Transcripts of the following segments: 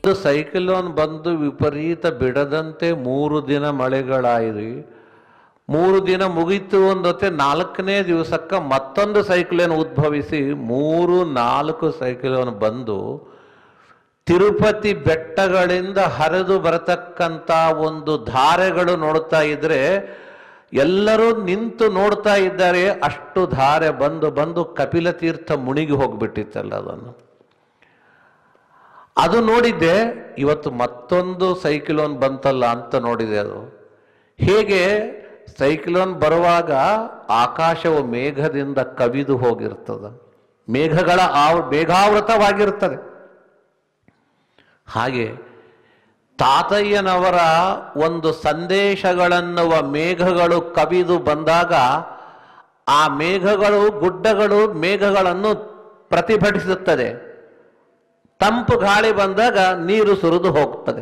Cyclone ಬಂದು ವಿಪರೀತ ಬಿಡದಂತೆ ಮೂರು ದಿನ ಮಳೆಗಳಾಯಿರಿ ಮೂರು ದಿನ ಮುಗೀತು ಒಂದೊತ್ತೆ ನಾಲ್ಕನೇ ದಿವಸಕ್ಕೆ ಮತ್ತೊಂದು ಸೈಕ್ಲೋನ್ ಉದ್ಭವಿಸಿ ಮೂರು ನಾಲ್ಕು ಸೈಕ್ಲೋನ್ ಬಂದು ತಿರುಪತಿ ಬೆಟ್ಟಗಳಿಂದ ಹರಿದು ಬರತಕ್ಕಂಥ ಒಂದು ಧಾರೆಗಳು ನೋಡ್ತಾ ಇದ್ರೆ ಎಲ್ಲರೂ ನಿಂತು ನೋಡ್ತಾ ಇದ್ದಾರೆ ಅಷ್ಟು ಧಾರೆ ಬಂದು ಬಂದು ಕಪಿಲ ತೀರ್ಥ ಮುಣಿಗಿ ಹೋಗ್ಬಿಟ್ಟಿತ್ತಲ್ಲ ಅದನ್ನು ಅದು ನೋಡಿದ್ದೆ ಇವತ್ತು ಮತ್ತೊಂದು ಸೈಕ್ಲೋನ್ ಬಂತಲ್ಲ ಅಂತ ನೋಡಿದೆ ಅದು ಹೇಗೆ ಸೈಕ್ಲೋನ್ ಬರುವಾಗ ಆಕಾಶವು ಮೇಘದಿಂದ ಕವಿದು ಹೋಗಿರ್ತದೆ ಮೇಘಗಳ ಆವ್ ಮೇಘಾವೃತವಾಗಿರ್ತದೆ ಹಾಗೆ ತಾತಯ್ಯನವರ ಒಂದು ಸಂದೇಶಗಳನ್ನುವ ಮೇಘಗಳು ಕವಿದು ಬಂದಾಗ ಆ ಮೇಘಗಳು ಗುಡ್ಡಗಳು ಮೇಘಗಳನ್ನು ಪ್ರತಿಭಟಿಸುತ್ತದೆ ತಂಪು ಗಾಳಿ ಬಂದಾಗ ನೀರು ಸುರಿದು ಹೋಗ್ತದೆ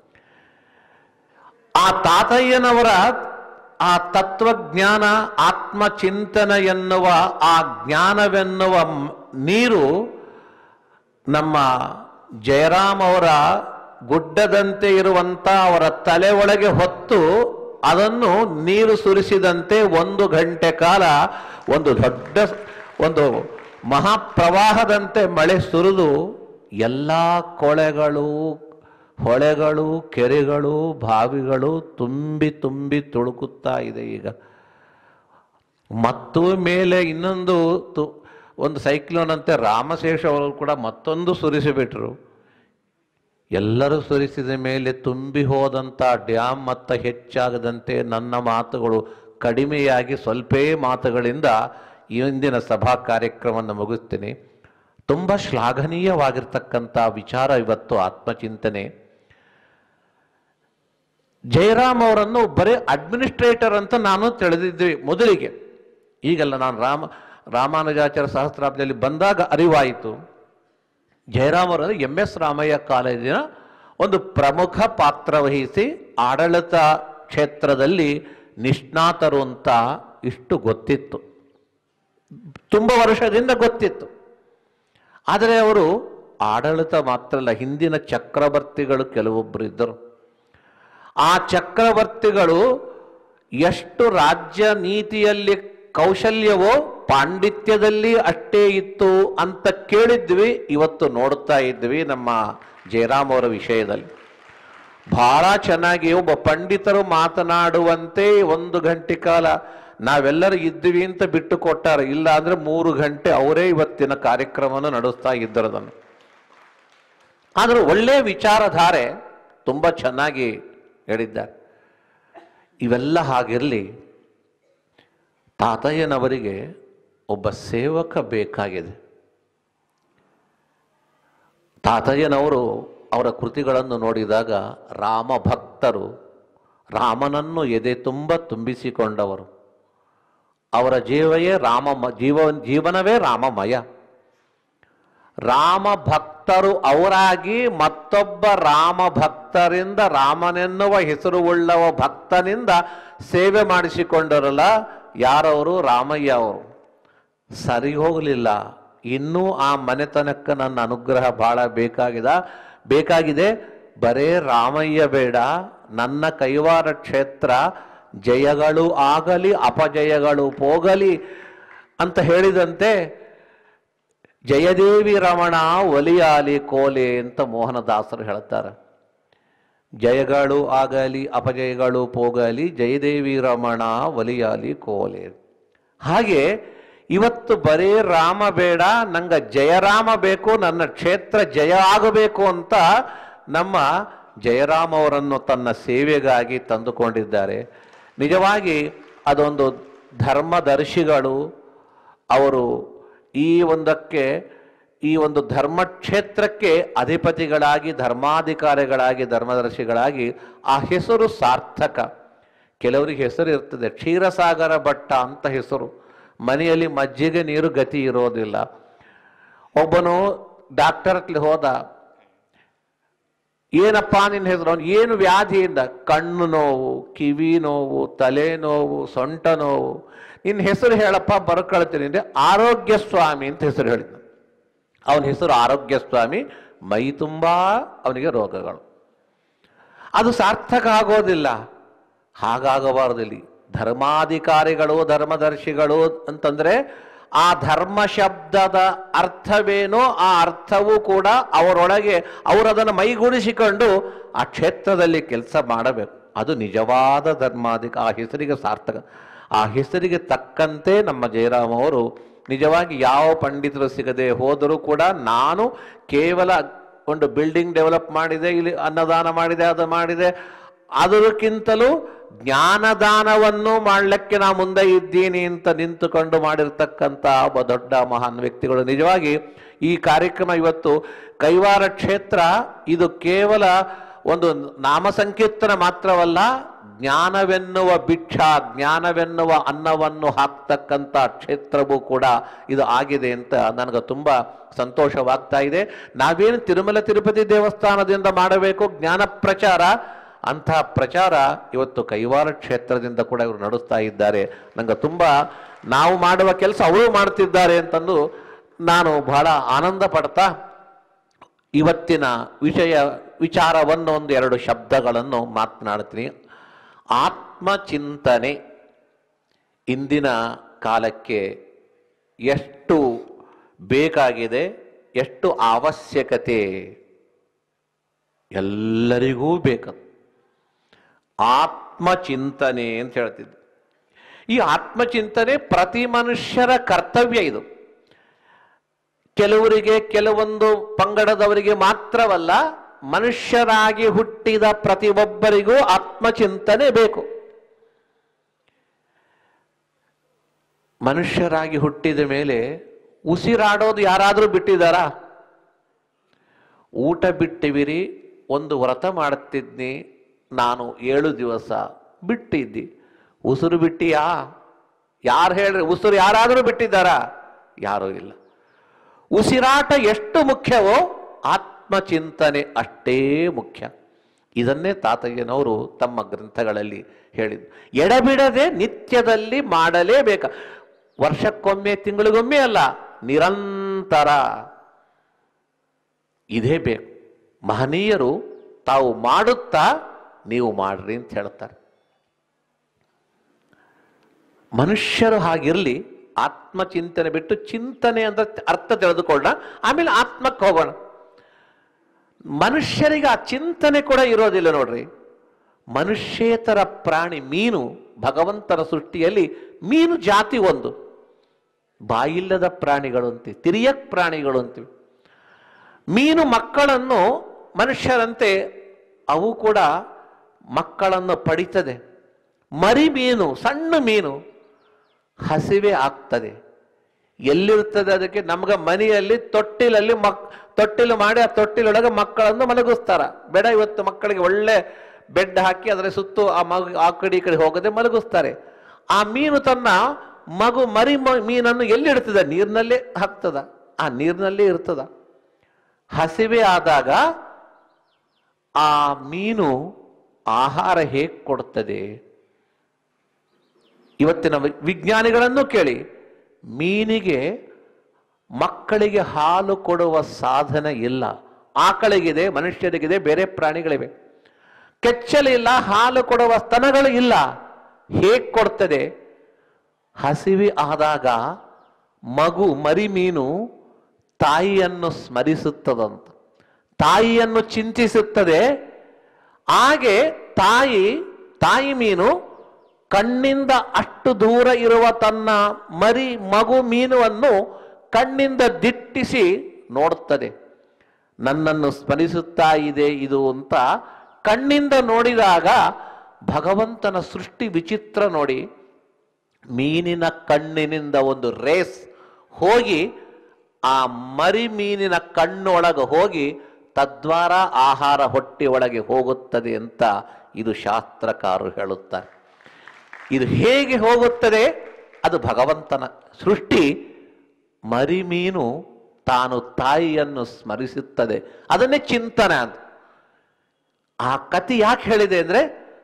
ಆ ತಾತಯ್ಯನವರ ಆ ತತ್ವಜ್ಞಾನ ಆತ್ಮಚಿಂತನ ಎನ್ನುವ ಆ ಜ್ಞಾನವೆನ್ನುವ ಮ್- ನೀರು ನಮ್ಮ ಜಯರಾಮ್ ಅವರ ಗುಡ್ಡದಂತೆ ಇರುವಂತ ಅವರ ತಲೆ ಒಳಗೆ ಹೊತ್ತು ಅದನ್ನು ನೀರು ಸುರಿಸಿದಂತೆ ಒಂದು ಗಂಟೆ ಕಾಲ ಒಂದು ದೊಡ್ಡ ಒಂದು ಮಹಾಪ್ರವಾಹದಂತೆ ಮಳೆ ಸುರಿದು ಎಲ್ಲ ಕೊಳೆಗಳು ಹೊಳೆಗಳು ಕೆರೆಗಳು ಬಾವಿಗಳು ತುಂಬಿ ತುಂಬಿ ತುಳುಕುತ್ತಾ ಇದೆ ಈಗ ಮತ್ತು ಮೇಲೆ ಇನ್ನೊಂದು ತು- ಒಂದು ಸೈಕ್ಲೋನ್ ಅಂತೆ ರಾಮಶೇಷ ಅವರು ಕೂಡ ಮತ್ತೊಂದು ಸುರಿಸಿಬಿಟ್ರು ಎಲ್ಲರೂ ಸುರಿಸಿದ ಮೇಲೆ ತುಂಬಿ ಹೋದಂಥ ಡ್ಯಾಮ್ ಮತ್ತ ಹೆಚ್ಚಾಗದಂತೆ ನನ್ನ ಮಾತುಗಳು ಕಡಿಮೆಯಾಗಿ ಸ್ವಲ್ಪೇ ಮಾತುಗಳಿಂದ ಈ ಇಂದಿನ ಸಭಾ ಕಾರ್ಯಕ್ರಮವನ್ನು ಮುಗಿಸ್ತೀನಿ ತುಂಬ ಶ್ಲಾಘನೀಯವಾಗಿರ್ತಕ್ಕಂಥ ವಿಚಾರ ಇವತ್ತು ಆತ್ಮಚಿಂತನೆ ಜಯರಾಮ್ ಅವರನ್ನು ಬರೀ ಅಡ್ಮಿನಿಸ್ಟ್ರೇಟರ್ ಅಂತ ನಾನು ತಿಳಿದಿದ್ವಿ ಮೊದಲಿಗೆ ಈಗಲ್ಲ ನಾನು ರಾಮ ರಾಮಾನುಜಾಚಾರ್ಯ ಸಹಸ್ರಾಬ್ದಲ್ಲಿ ಬಂದಾಗ ಅರಿವಾಯಿತು ಜಯರಾಮ್ ಅವರಲ್ಲಿ ಎಂ ಎಸ್ ರಾಮಯ್ಯ ಕಾಲೇಜಿನ ಒಂದು ಪ್ರಮುಖ ಪಾತ್ರ ವಹಿಸಿ ಆಡಳಿತ ಕ್ಷೇತ್ರದಲ್ಲಿ ನಿಷ್ಣಾತರು ಅಂತ ಇಷ್ಟು ಗೊತ್ತಿತ್ತು ತುಂಬ ವರ್ಷದಿಂದ ಗೊತ್ತಿತ್ತು ಆದರೆ ಅವರು ಆಡಳಿತ ಮಾತ್ರ ಅಲ್ಲ ಹಿಂದಿನ ಚಕ್ರವರ್ತಿಗಳು ಕೆಲವೊಬ್ಬರು ಇದ್ದರು ಆ ಚಕ್ರವರ್ತಿಗಳು ಎಷ್ಟು ರಾಜ್ಯ ನೀತಿಯಲ್ಲಿ ಕೌಶಲ್ಯವೋ ಪಾಂಡಿತ್ಯದಲ್ಲಿ ಅಷ್ಟೇ ಇತ್ತು ಅಂತ ಕೇಳಿದ್ವಿ ಇವತ್ತು ನೋಡ್ತಾ ಇದ್ವಿ ನಮ್ಮ ಜಯರಾಮ್ ಅವರ ವಿಷಯದಲ್ಲಿ ಬಹಳ ಚೆನ್ನಾಗಿ ಒಬ್ಬ ಪಂಡಿತರು ಮಾತನಾಡುವಂತೆ ಒಂದು ಗಂಟೆ ಕಾಲ ನಾವೆಲ್ಲರೂ ಇದ್ವಿ ಅಂತ ಬಿಟ್ಟು ಕೊಟ್ಟಾರೆ ಇಲ್ಲ ಅಂದ್ರೆ ಮೂರು ಗಂಟೆ ಅವರೇ ಇವತ್ತಿನ ಕಾರ್ಯಕ್ರಮವನ್ನು ನಡೆಸ್ತಾ ಇದ್ದರು ಅದನ್ನು ಆದರೂ ಒಳ್ಳೆಯ ವಿಚಾರಧಾರೆ ತುಂಬ ಚೆನ್ನಾಗಿ ಹೇಳಿದ್ದಾರೆ ಇವೆಲ್ಲ ಹಾಗಿರಲಿ ತಾತಯ್ಯನವರಿಗೆ ಒಬ್ಬ ಸೇವಕ ಬೇಕಾಗಿದೆ ತಾತಯ್ಯನವರು ಅವರ ಕೃತಿಗಳನ್ನು ನೋಡಿದಾಗ ರಾಮ ಭಕ್ತರು ರಾಮನನ್ನು ಎದೆ ತುಂಬ ತುಂಬಿಸಿಕೊಂಡವರು ಅವರ ಜೀವವೇ ರಾಮ ಜೀವ ಜೀವನವೇ ರಾಮಮಯ ರಾಮ ಭಕ್ತರು ಅವರಾಗಿ ಮತ್ತೊಬ್ಬ ರಾಮ ಭಕ್ತರಿಂದ ರಾಮನೆನ್ನುವ ಹೆಸರು ಉಳ್ಳವ ಭಕ್ತನಿಂದ ಸೇವೆ ಮಾಡಿಸಿಕೊಂಡರಲ್ಲ ಯಾರವರು ರಾಮಯ್ಯ ಅವರು ಸರಿ ಹೋಗಲಿಲ್ಲ ಇನ್ನೂ ಆ ಮನೆತನಕ್ಕೆ ನನ್ನ ಅನುಗ್ರಹ ಬಹಳ ಬೇಕಾಗಿದ ಬೇಕಾಗಿದೆ ಬರೇ ರಾಮಯ್ಯ ಬೇಡ ನನ್ನ ಕೈವಾರ ಕ್ಷೇತ್ರ ಜಯಗಳು ಆಗಲಿ ಅಪಜಯಗಳು ಹೋಗಲಿ ಅಂತ ಹೇಳಿದಂತೆ ಜಯದೇವಿ ರಮಣ ಒಲಿಯಾಲಿ ಕೋಲೆ ಅಂತ ಮೋಹನದಾಸರು ಹೇಳ್ತಾರೆ ಜಯಗಳು ಆಗಲಿ ಅಪಜಯಗಳು ಹೋಗಲಿ ಜಯದೇವಿ ರಮಣ ಒಲಿಯಾಲಿ ಕೋಲೆ ಹಾಗೆ ಇವತ್ತು ಬರೀ ರಾಮ ಬೇಡ ನಂಗೆ ಜಯರಾಮ ಬೇಕು ನನ್ನ ಕ್ಷೇತ್ರ ಜಯ ಆಗಬೇಕು ಅಂತ ನಮ್ಮ ಜಯರಾಮ ಅವರನ್ನು ತನ್ನ ಸೇವೆಗಾಗಿ ತಂದುಕೊಂಡಿದ್ದಾರೆ ನಿಜವಾಗಿ ಅದೊಂದು ಧರ್ಮದರ್ಶಿಗಳು ಅವರು ಈ ಒಂದಕ್ಕೆ ಈ ಒಂದು ಧರ್ಮಕ್ಷೇತ್ರಕ್ಕೆ ಅಧಿಪತಿಗಳಾಗಿ ಧರ್ಮಾಧಿಕಾರಿಗಳಾಗಿ ಧರ್ಮದರ್ಶಿಗಳಾಗಿ ಆ ಹೆಸರು ಸಾರ್ಥಕ ಕೆಲವರಿಗೆ ಹೆಸರು ಇರ್ತದೆ ಕ್ಷೀರಸಾಗರ ಭಟ್ಟ ಅಂತ ಹೆಸರು ಮನೆಯಲ್ಲಿ ಮಜ್ಜಿಗೆ ನೀರು ಗತಿ ಇರೋದಿಲ್ಲ ಒಬ್ಬನು ಡಾಕ್ಟರ್ ಹತ್ಲಿ ಹೋದ ಏನಪ್ಪ ನಿನ್ನ ಹೆಸರು ಅವ್ನು ಏನು ವ್ಯಾಧಿಯಿಂದ ಕಣ್ಣು ನೋವು ಕಿವಿ ನೋವು ತಲೆ ನೋವು ಸೊಂಟ ನೋವು ನಿನ್ನ ಹೆಸರು ಹೇಳಪ್ಪ ಬರ್ಕೊಳ್ತೀನಿ ಅಂದ್ರೆ ಆರೋಗ್ಯ ಸ್ವಾಮಿ ಅಂತ ಹೆಸರು ಹೇಳಿದ ಅವನ ಹೆಸರು ಆರೋಗ್ಯ ಸ್ವಾಮಿ ಮೈ ತುಂಬ ಅವನಿಗೆ ರೋಗಗಳು ಅದು ಸಾರ್ಥಕ ಆಗೋದಿಲ್ಲ ಹಾಗಾಗಬಾರದಿಲ್ಲಿ ಧರ್ಮಾಧಿಕಾರಿಗಳು ಧರ್ಮದರ್ಶಿಗಳು ಅಂತಂದ್ರೆ ಆ ಧರ್ಮ ಶಬ್ದದ ಅರ್ಥವೇನೋ ಆ ಅರ್ಥವೂ ಕೂಡ ಅವರೊಳಗೆ ಅವರದನ್ನು ಮೈಗೂಡಿಸಿಕೊಂಡು ಆ ಕ್ಷೇತ್ರದಲ್ಲಿ ಕೆಲಸ ಮಾಡಬೇಕು ಅದು ನಿಜವಾದ ಧರ್ಮಾಧಿಕ ಆ ಹೆಸರಿಗೆ ಸಾರ್ಥಕ ಆ ಹೆಸರಿಗೆ ತಕ್ಕಂತೆ ನಮ್ಮ ಜಯರಾಮ್ ಅವರು ನಿಜವಾಗಿ ಯಾವ ಪಂಡಿತರು ಸಿಗದೆ ಹೋದರೂ ಕೂಡ ನಾನು ಕೇವಲ ಒಂದು ಬಿಲ್ಡಿಂಗ್ ಡೆವಲಪ್ ಮಾಡಿದೆ ಇಲ್ಲಿ ಅನ್ನದಾನ ಮಾಡಿದೆ ಅದು ಮಾಡಿದೆ ಅದಕ್ಕಿಂತಲೂ ಜ್ಞಾನದಾನವನ್ನು ಮಾಡಲಿಕ್ಕೆ ನಾ ಮುಂದೆ ಇದ್ದೀನಿ ಅಂತ ನಿಂತುಕೊಂಡು ಮಾಡಿರ್ತಕ್ಕಂಥ ಒಬ್ಬ ದೊಡ್ಡ ಮಹಾನ್ ವ್ಯಕ್ತಿಗಳು ನಿಜವಾಗಿ ಈ ಕಾರ್ಯಕ್ರಮ ಇವತ್ತು ಕೈವಾರ ಕ್ಷೇತ್ರ ಇದು ಕೇವಲ ಒಂದು ನಾಮ ಸಂಕೀರ್ತನ ಮಾತ್ರವಲ್ಲ ಜ್ಞಾನವೆನ್ನುವ ಭಿಕ್ಷ ಜ್ಞಾನವೆನ್ನುವ ಅನ್ನವನ್ನು ಹಾಕ್ತಕ್ಕಂಥ ಕ್ಷೇತ್ರವೂ ಕೂಡ ಇದು ಆಗಿದೆ ಅಂತ ನನಗೆ ತುಂಬ ಸಂತೋಷವಾಗ್ತಾ ಇದೆ ನಾವೇನು ತಿರುಮಲ ತಿರುಪತಿ ದೇವಸ್ಥಾನದಿಂದ ಮಾಡಬೇಕು ಜ್ಞಾನ ಪ್ರಚಾರ ಅಂತಹ ಪ್ರಚಾರ ಇವತ್ತು ಕೈವಾರ ಕ್ಷೇತ್ರದಿಂದ ಕೂಡ ಇವರು ನಡೆಸ್ತಾ ಇದ್ದಾರೆ ನಂಗೆ ತುಂಬ ನಾವು ಮಾಡುವ ಕೆಲಸ ಅವರು ಮಾಡ್ತಿದ್ದಾರೆ ಅಂತಂದು ನಾನು ಬಹಳ ಆನಂದ ಪಡ್ತಾ ಇವತ್ತಿನ ವಿಷಯ ವಿಚಾರವನ್ನು ಒಂದು ಎರಡು ಶಬ್ದಗಳನ್ನು ಮಾತನಾಡ್ತೀನಿ ಆತ್ಮಚಿಂತನೆ ಇಂದಿನ ಕಾಲಕ್ಕೆ ಎಷ್ಟು ಬೇಕಾಗಿದೆ ಎಷ್ಟು ಅವಶ್ಯಕತೆ ಎಲ್ಲರಿಗೂ ಬೇಕದು ಆತ್ಮಚಿಂತನೆ ಅಂತ ಹೇಳ್ತಿದ್ದು ಈ ಆತ್ಮಚಿಂತನೆ ಪ್ರತಿ ಮನುಷ್ಯರ ಕರ್ತವ್ಯ ಇದು ಕೆಲವರಿಗೆ ಕೆಲವೊಂದು ಪಂಗಡದವರಿಗೆ ಮಾತ್ರವಲ್ಲ ಮನುಷ್ಯರಾಗಿ ಹುಟ್ಟಿದ ಪ್ರತಿಯೊಬ್ಬರಿಗೂ ಆತ್ಮಚಿಂತನೆ ಬೇಕು ಮನುಷ್ಯರಾಗಿ ಹುಟ್ಟಿದ ಮೇಲೆ ಉಸಿರಾಡೋದು ಯಾರಾದರೂ ಬಿಟ್ಟಿದ್ದಾರಾ ಊಟ ಬಿಟ್ಟಿವಿರಿ ಒಂದು ವ್ರತ ಮಾಡ್ತಿದ್ನಿ ನಾನು ಏಳು ದಿವಸ ಬಿಟ್ಟಿದ್ದಿ ಉಸಿರು ಬಿಟ್ಟಿಯಾ ಯಾರು ಹೇಳ್ರಿ ಉಸಿರು ಯಾರಾದರೂ ಬಿಟ್ಟಿದ್ದಾರಾ ಯಾರೂ ಇಲ್ಲ ಉಸಿರಾಟ ಎಷ್ಟು ಮುಖ್ಯವೋ ಆತ್ಮಚಿಂತನೆ ಅಷ್ಟೇ ಮುಖ್ಯ ಇದನ್ನೇ ತಾತಯ್ಯನವರು ತಮ್ಮ ಗ್ರಂಥಗಳಲ್ಲಿ ಹೇಳಿದ್ರು ಎಡಬಿಡದೆ ನಿತ್ಯದಲ್ಲಿ ಮಾಡಲೇಬೇಕ ವರ್ಷಕ್ಕೊಮ್ಮೆ ತಿಂಗಳಿಗೊಮ್ಮೆ ಅಲ್ಲ ನಿರಂತರ ಇದೇ ಬೇಕು ಮಹನೀಯರು ತಾವು ಮಾಡುತ್ತಾ ನೀವು ಮಾಡ್ರಿ ಅಂತ ಹೇಳ್ತಾರೆ ಮನುಷ್ಯರು ಹಾಗಿರಲಿ ಆತ್ಮಚಿಂತನೆ ಬಿಟ್ಟು ಚಿಂತನೆ ಅಂತ ಅರ್ಥ ತಿಳಿದುಕೊಳ್ಳೋಣ ಆಮೇಲೆ ಆತ್ಮಕ್ಕೆ ಹೋಗೋಣ ಮನುಷ್ಯರಿಗೆ ಆ ಚಿಂತನೆ ಕೂಡ ಇರೋದಿಲ್ಲ ನೋಡ್ರಿ ಮನುಷ್ಯೇತರ ಪ್ರಾಣಿ ಮೀನು ಭಗವಂತನ ಸೃಷ್ಟಿಯಲ್ಲಿ ಮೀನು ಜಾತಿ ಒಂದು ಬಾಯಿಲ್ಲದ ಪ್ರಾಣಿಗಳು ಅಂತೀವಿ ತಿರಿಯಕ್ ಪ್ರಾಣಿಗಳು ಅಂತೀವಿ ಮೀನು ಮಕ್ಕಳನ್ನು ಮನುಷ್ಯರಂತೆ ಅವು ಕೂಡ ಮಕ್ಕಳನ್ನು ಪಡಿತದೆ ಮರಿ ಮೀನು ಸಣ್ಣ ಮೀನು ಹಸಿವೆ ಆಗ್ತದೆ ಎಲ್ಲಿರ್ತದೆ ಅದಕ್ಕೆ ನಮ್ಗೆ ಮನೆಯಲ್ಲಿ ತೊಟ್ಟಿಲಲ್ಲಿ ಮಕ್ ತೊಟ್ಟಿಲು ಮಾಡಿ ಆ ತೊಟ್ಟಿಲೊಳಗೆ ಮಕ್ಕಳನ್ನು ಮಲಗಿಸ್ತಾರ ಬೇಡ ಇವತ್ತು ಮಕ್ಕಳಿಗೆ ಒಳ್ಳೆ ಬೆಡ್ ಹಾಕಿ ಅದರ ಸುತ್ತು ಆ ಮಗು ಆ ಕಡೆ ಈ ಕಡೆ ಹೋಗದೆ ಮಲಗಿಸ್ತಾರೆ ಆ ಮೀನು ತನ್ನ ಮಗು ಮರಿ ಮ- ಮೀನನ್ನು ಎಲ್ಲಿ ಇಡ್ತದ ನೀರಿನಲ್ಲೇ ಹಾಕ್ತದ ಆ ನೀರಿನಲ್ಲೇ ಇರ್ತದ ಹಸಿವೆ ಆದಾಗ ಆ ಮೀನು ಆಹಾರ ಹೇಗೆ ಕೊಡ್ತದೆ ಇವತ್ತಿನ ವಿ- ವಿಜ್ಞಾನಿಗಳನ್ನು ಕೇಳಿ ಮೀನಿಗೆ ಮಕ್ಕಳಿಗೆ ಹಾಲು ಕೊಡುವ ಸಾಧನ ಇಲ್ಲ ಆಕಳಿಗಿದೆ ಮನುಷ್ಯರಿಗಿದೆ ಬೇರೆ ಪ್ರಾಣಿಗಳಿವೆ ಕೆಚ್ಚಲಿಲ್ಲ ಹಾಲು ಕೊಡುವ ಸ್ತನಗಳು ಇಲ್ಲ ಹೇಗೆ ಕೊಡ್ತದೆ ಹಸಿವೆ ಆದಾಗ ಮಗು ಮರಿ ಮೀನು ತಾಯಿಯನ್ನು ಸ್ಮರಿಸುತ್ತದಂತ ತಾಯಿಯನ್ನು ಚಿಂತಿಸುತ್ತದೆ ಹಾಗೆ ತಾಯಿ ತಾಯಿ ಮೀನು ಕಣ್ಣಿಂದ ಅಷ್ಟು ದೂರ ಇರುವ ತನ್ನ ಮರಿ ಮಗು ಮೀನುವನ್ನು ಕಣ್ಣಿಂದ ದಿಟ್ಟಿಸಿ ನೋಡುತ್ತದೆ ನನ್ನನ್ನು ಸ್ಮರಿಸುತ್ತಾ ಇದೆ ಇದು ಅಂತ ಕಣ್ಣಿಂದ ನೋಡಿದಾಗ ಭಗವಂತನ ಸೃಷ್ಟಿ ವಿಚಿತ್ರ ನೋಡಿ ಮೀನಿನ ಕಣ್ಣಿನಿಂದ ಒಂದು ರೇಸ್ ಹೋಗಿ ಆ ಮರಿ ಮೀನಿನ ಕಣ್ಣೊಳಗೆ ಹೋಗಿ ತದ್ವಾರ ಆಹಾರ ಹೊಟ್ಟೆ ಒಳಗೆ ಹೋಗುತ್ತದೆ ಅಂತ ಇದು ಶಾಸ್ತ್ರಕಾರರು ಹೇಳುತ್ತಾರೆ ಇದು ಹೇಗೆ ಹೋಗುತ್ತದೆ ಅದು ಭಗವಂತನ ಸೃಷ್ಟಿ ಮರಿ ಮೀನು ತಾನು ತಾಯಿಯನ್ನು ಸ್ಮರಿಸುತ್ತದೆ ಅದನ್ನೇ ಚಿಂತನೆ ಅಂತ ಆ ಕತೆ ಯಾಕೆ ಹೇಳಿದೆ ಅಂದ್ರೆ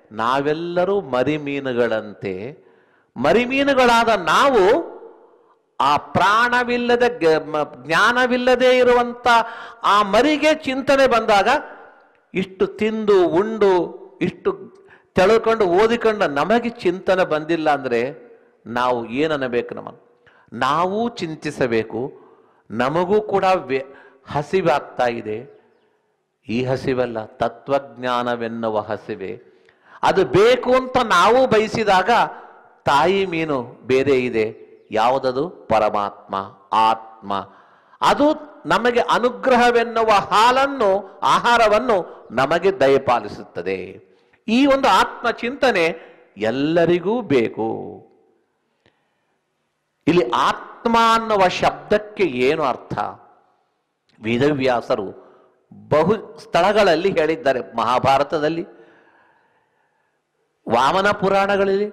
ನಾವೆಲ್ಲರೂ ಮರಿ ಮೀನುಗಳಂತೆ ಮರಿ ಮೀನುಗಳಾದ ನಾವು ಆ ಪ್ರಾಣವಿಲ್ಲದೆ ಗ- ಮ- ಜ್ಞಾನವಿಲ್ಲದೆ ಇರುವಂತ ಆ ಮರಿಗೆ ಚಿಂತನೆ ಬಂದಾಗ ಇಷ್ಟು ತಿಂದು ಉಂಡು ಇಷ್ಟು ತೆಳೆದುಕೊಂಡು ಓದಿಕೊಂಡು ನಮಗೆ ಚಿಂತನೆ ಬಂದಿಲ್ಲ ಅಂದ್ರೆ ನಾವು ಏನನ್ನಬೇಕು ನಮ್ಮ ನಾವು ಚಿಂತಿಸಬೇಕು ನಮಗೂ ಕೂಡ ವ್ಯ- ಹಸಿವಾಗ್ತಾ ಇದೆ ಈ ಹಸಿವಲ್ಲ ತತ್ವಜ್ಞಾನವೆನ್ನುವ ಹಸಿವೆ ಅದು ಬೇಕು ಅಂತ ನಾವು ಬಯಸಿದಾಗ ತಾಯಿ ಮೀನು ಬೇರೆ ಇದೆ ಯಾವುದದು ಪರಮಾತ್ಮ ಆತ್ಮ ಅದು ನಮಗೆ ಅನುಗ್ರಹವೆನ್ನುವ ಹಾಲನ್ನು ಆಹಾರವನ್ನು ನಮಗೆ ದಯಪಾಲಿಸುತ್ತದೆ ಈ ಒಂದು ಆತ್ಮ ಚಿಂತನೆ ಎಲ್ಲರಿಗೂ ಬೇಕು ಇಲ್ಲಿ ಆತ್ಮ ಅನ್ನುವ ಶಬ್ದಕ್ಕೆ ಏನು ಅರ್ಥ ವೇದವ್ಯಾಸರು ಬಹು ಸ್ಥಳಗಳಲ್ಲಿ ಹೇಳಿದ್ದಾರೆ ಮಹಾಭಾರತದಲ್ಲಿ ವಾಮನ ಪುರಾಣಗಳಲ್ಲಿ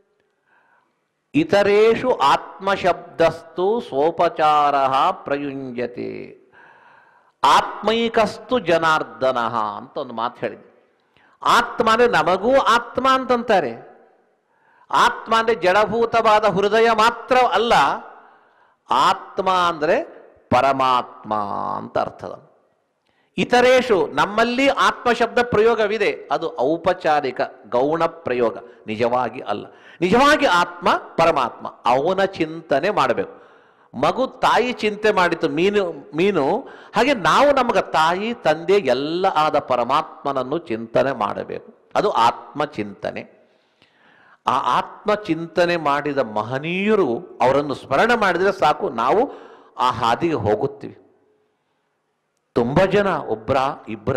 ಇತರೇಷು ಆತ್ಮಶಬ್ದಸ್ತು ಸ್ವೋಪಚಾರ ಪ್ರಯುಂಜತೆ ಆತ್ಮೈಕಸ್ತು ಜನಾರ್ದನ ಅಂತ ಒಂದು ಮಾತು ಹೇಳಿದೆ ಆತ್ಮ ಅಂದ್ರೆ ನಮಗೂ ಆತ್ಮ ಅಂತಂತಾರೆ ಆತ್ಮ ಅಂದ್ರೆ ಜಡಭೂತವಾದ ಹೃದಯ ಮಾತ್ರ ಅಲ್ಲ ಆತ್ಮ ಅಂದ್ರೆ ಪರಮಾತ್ಮ ಅಂತ ಅರ್ಥದ ಇತರೇಶು ನಮ್ಮಲ್ಲಿ ಆತ್ಮ ಶಬ್ದ ಪ್ರಯೋಗವಿದೆ ಅದು ಔಪಚಾರಿಕ ಗೌಣ ಪ್ರಯೋಗ ನಿಜವಾಗಿ ಅಲ್ಲ ನಿಜವಾಗಿ ಆತ್ಮ ಪರಮಾತ್ಮ ಅವನ ಚಿಂತನೆ ಮಾಡಬೇಕು ಮಗು ತಾಯಿ ಚಿಂತೆ ಮಾಡಿತು ಮೀನು ಮೀನು ಹಾಗೆ ನಾವು ನಮಗ ತಾಯಿ ತಂದೆ ಎಲ್ಲ ಆದ ಪರಮಾತ್ಮನನ್ನು ಚಿಂತನೆ ಮಾಡಬೇಕು ಅದು ಆತ್ಮ ಚಿಂತನೆ ಆ ಆತ್ಮ ಚಿಂತನೆ ಮಾಡಿದ ಮಹನೀಯರು ಅವರನ್ನು ಸ್ಮರಣೆ ಮಾಡಿದರೆ ಸಾಕು ನಾವು ಆ ಹಾದಿಗೆ ಹೋಗುತ್ತೀವಿ ತುಂಬ ಜನ ಒಬ್ಬರ ಇಬ್ಬರ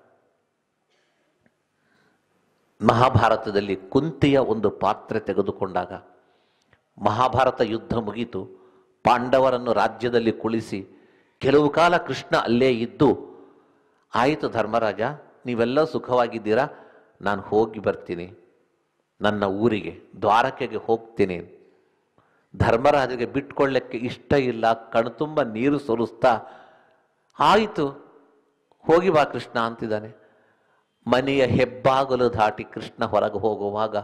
ಮಹಾಭಾರತದಲ್ಲಿ ಕುಂತಿಯ ಒಂದು ಪಾತ್ರೆ ತೆಗೆದುಕೊಂಡಾಗ ಮಹಾಭಾರತ ಯುದ್ಧ ಮುಗೀತು ಪಾಂಡವರನ್ನು ರಾಜ್ಯದಲ್ಲಿ ಕುಳಿಸಿ ಕೆಲವು ಕಾಲ ಕೃಷ್ಣ ಅಲ್ಲೇ ಇದ್ದು ಆಯಿತು ಧರ್ಮರಾಜ ನೀವೆಲ್ಲ ಸುಖವಾಗಿದ್ದೀರಾ ನಾನು ಹೋಗಿ ಬರ್ತೀನಿ ನನ್ನ ಊರಿಗೆ ದ್ವಾರಕೆಗೆ ಹೋಗ್ತೀನಿ ಧರ್ಮರಾಜಗೆ ಬಿಟ್ಕೊಳ್ಳಕ್ಕೆ ಇಷ್ಟ ಇಲ್ಲ ಕಣ್ತುಂಬ ನೀರು ಸುರಿಸ್ತಾ ಆಯಿತು ಹೋಗಿ ಬಾ ಕೃಷ್ಣ ಅಂತಿದ್ದಾನೆ ಮನೆಯ ಹೆಬ್ಬಾಗಲು ದಾಟಿ ಕೃಷ್ಣ ಹೊರಗೆ ಹೋಗುವಾಗ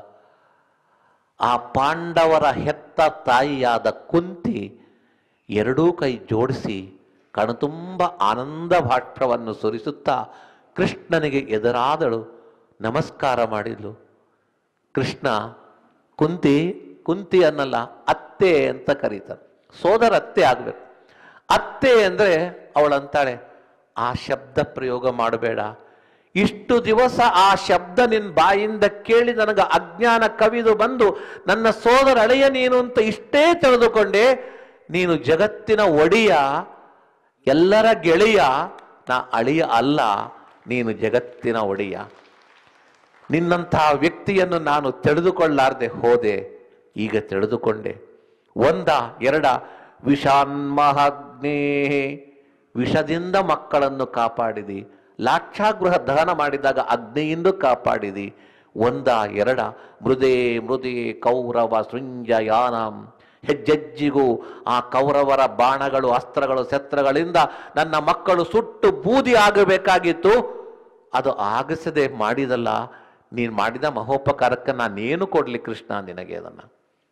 ಆ ಪಾಂಡವರ ಹೆತ್ತ ತಾಯಿಯಾದ ಕುಂತಿ ಎರಡೂ ಕೈ ಜೋಡಿಸಿ ಕಣತುಂಬ ಆನಂದ ಭಾಷ್ಯವನ್ನು ಸುರಿಸುತ್ತಾ ಕೃಷ್ಣನಿಗೆ ಎದುರಾದಳು ನಮಸ್ಕಾರ ಮಾಡಿದ್ಲು ಕೃಷ್ಣ ಕುಂತಿ ಕುಂತಿ ಅನ್ನಲ್ಲ ಅತ್ತೆ ಅಂತ ಕರೀತಾರೆ ಸೋದರ ಅತ್ತೆ ಆಗ್ಬೇಕು ಅತ್ತೆ ಅಂದ್ರೆ ಅವಳಂತಾಳೆ ಆ ಶಬ್ದ ಪ್ರಯೋಗ ಮಾಡಬೇಡ ಇಷ್ಟು ದಿವಸ ಆ ಶಬ್ದ ನಿನ್ನ ಬಾಯಿಂದ ಕೇಳಿ ನನಗೆ ಅಜ್ಞಾನ ಕವಿದು ಬಂದು ನನ್ನ ಸೋದರ ಅಳೆಯ ನೀನು ಅಂತ ಇಷ್ಟೇ ತಿಳಿದುಕೊಂಡೆ ನೀನು ಜಗತ್ತಿನ ಒಡೆಯ ಎಲ್ಲರ ಗೆಳೆಯ ನಾ ಅಳಿಯ ಅಲ್ಲ ನೀನು ಜಗತ್ತಿನ ಒಡೆಯ ನಿನ್ನಂತಹ ವ್ಯಕ್ತಿಯನ್ನು ನಾನು ತಿಳಿದುಕೊಳ್ಳಾರ್ದೆ ಹೋದೆ ಈಗ ತಿಳಿದುಕೊಂಡೆ ಒಂದ ಎರಡ ವಿಷಾನ್ಮಹಾಗ್ನೇ ವಿಷದಿಂದ ಮಕ್ಕಳನ್ನು ಕಾಪಾಡಿದಿ ಲಾಕ್ಷಾಗೃಹ ದಹನ ಮಾಡಿದಾಗ ಅಗ್ನಿಯಿಂದ ಕಾಪಾಡಿದಿ ಒಂದ ಎರಡ ಮೃದೇ ಮೃದೇ ಕೌರವ ಸೃಂಜಯಾನಂ ಹೆಜ್ಜೆಜ್ಜಿಗೂ ಆ ಕೌರವರ ಬಾಣಗಳು ಅಸ್ತ್ರಗಳು ಶಸ್ತ್ರಗಳಿಂದ ನನ್ನ ಮಕ್ಕಳು ಸುಟ್ಟು ಬೂದಿ ಆಗಬೇಕಾಗಿತ್ತು ಅದು ಆಗಿಸದೆ ಮಾಡಿದಲ್ಲ ನೀನು ಮಾಡಿದ ಮಹೋಪಕಾರಕ್ಕೆ ನಾನೇನು ಕೊಡ್ಲಿ ಕೃಷ್ಣ ನಿನಗೆ ಅದನ್ನ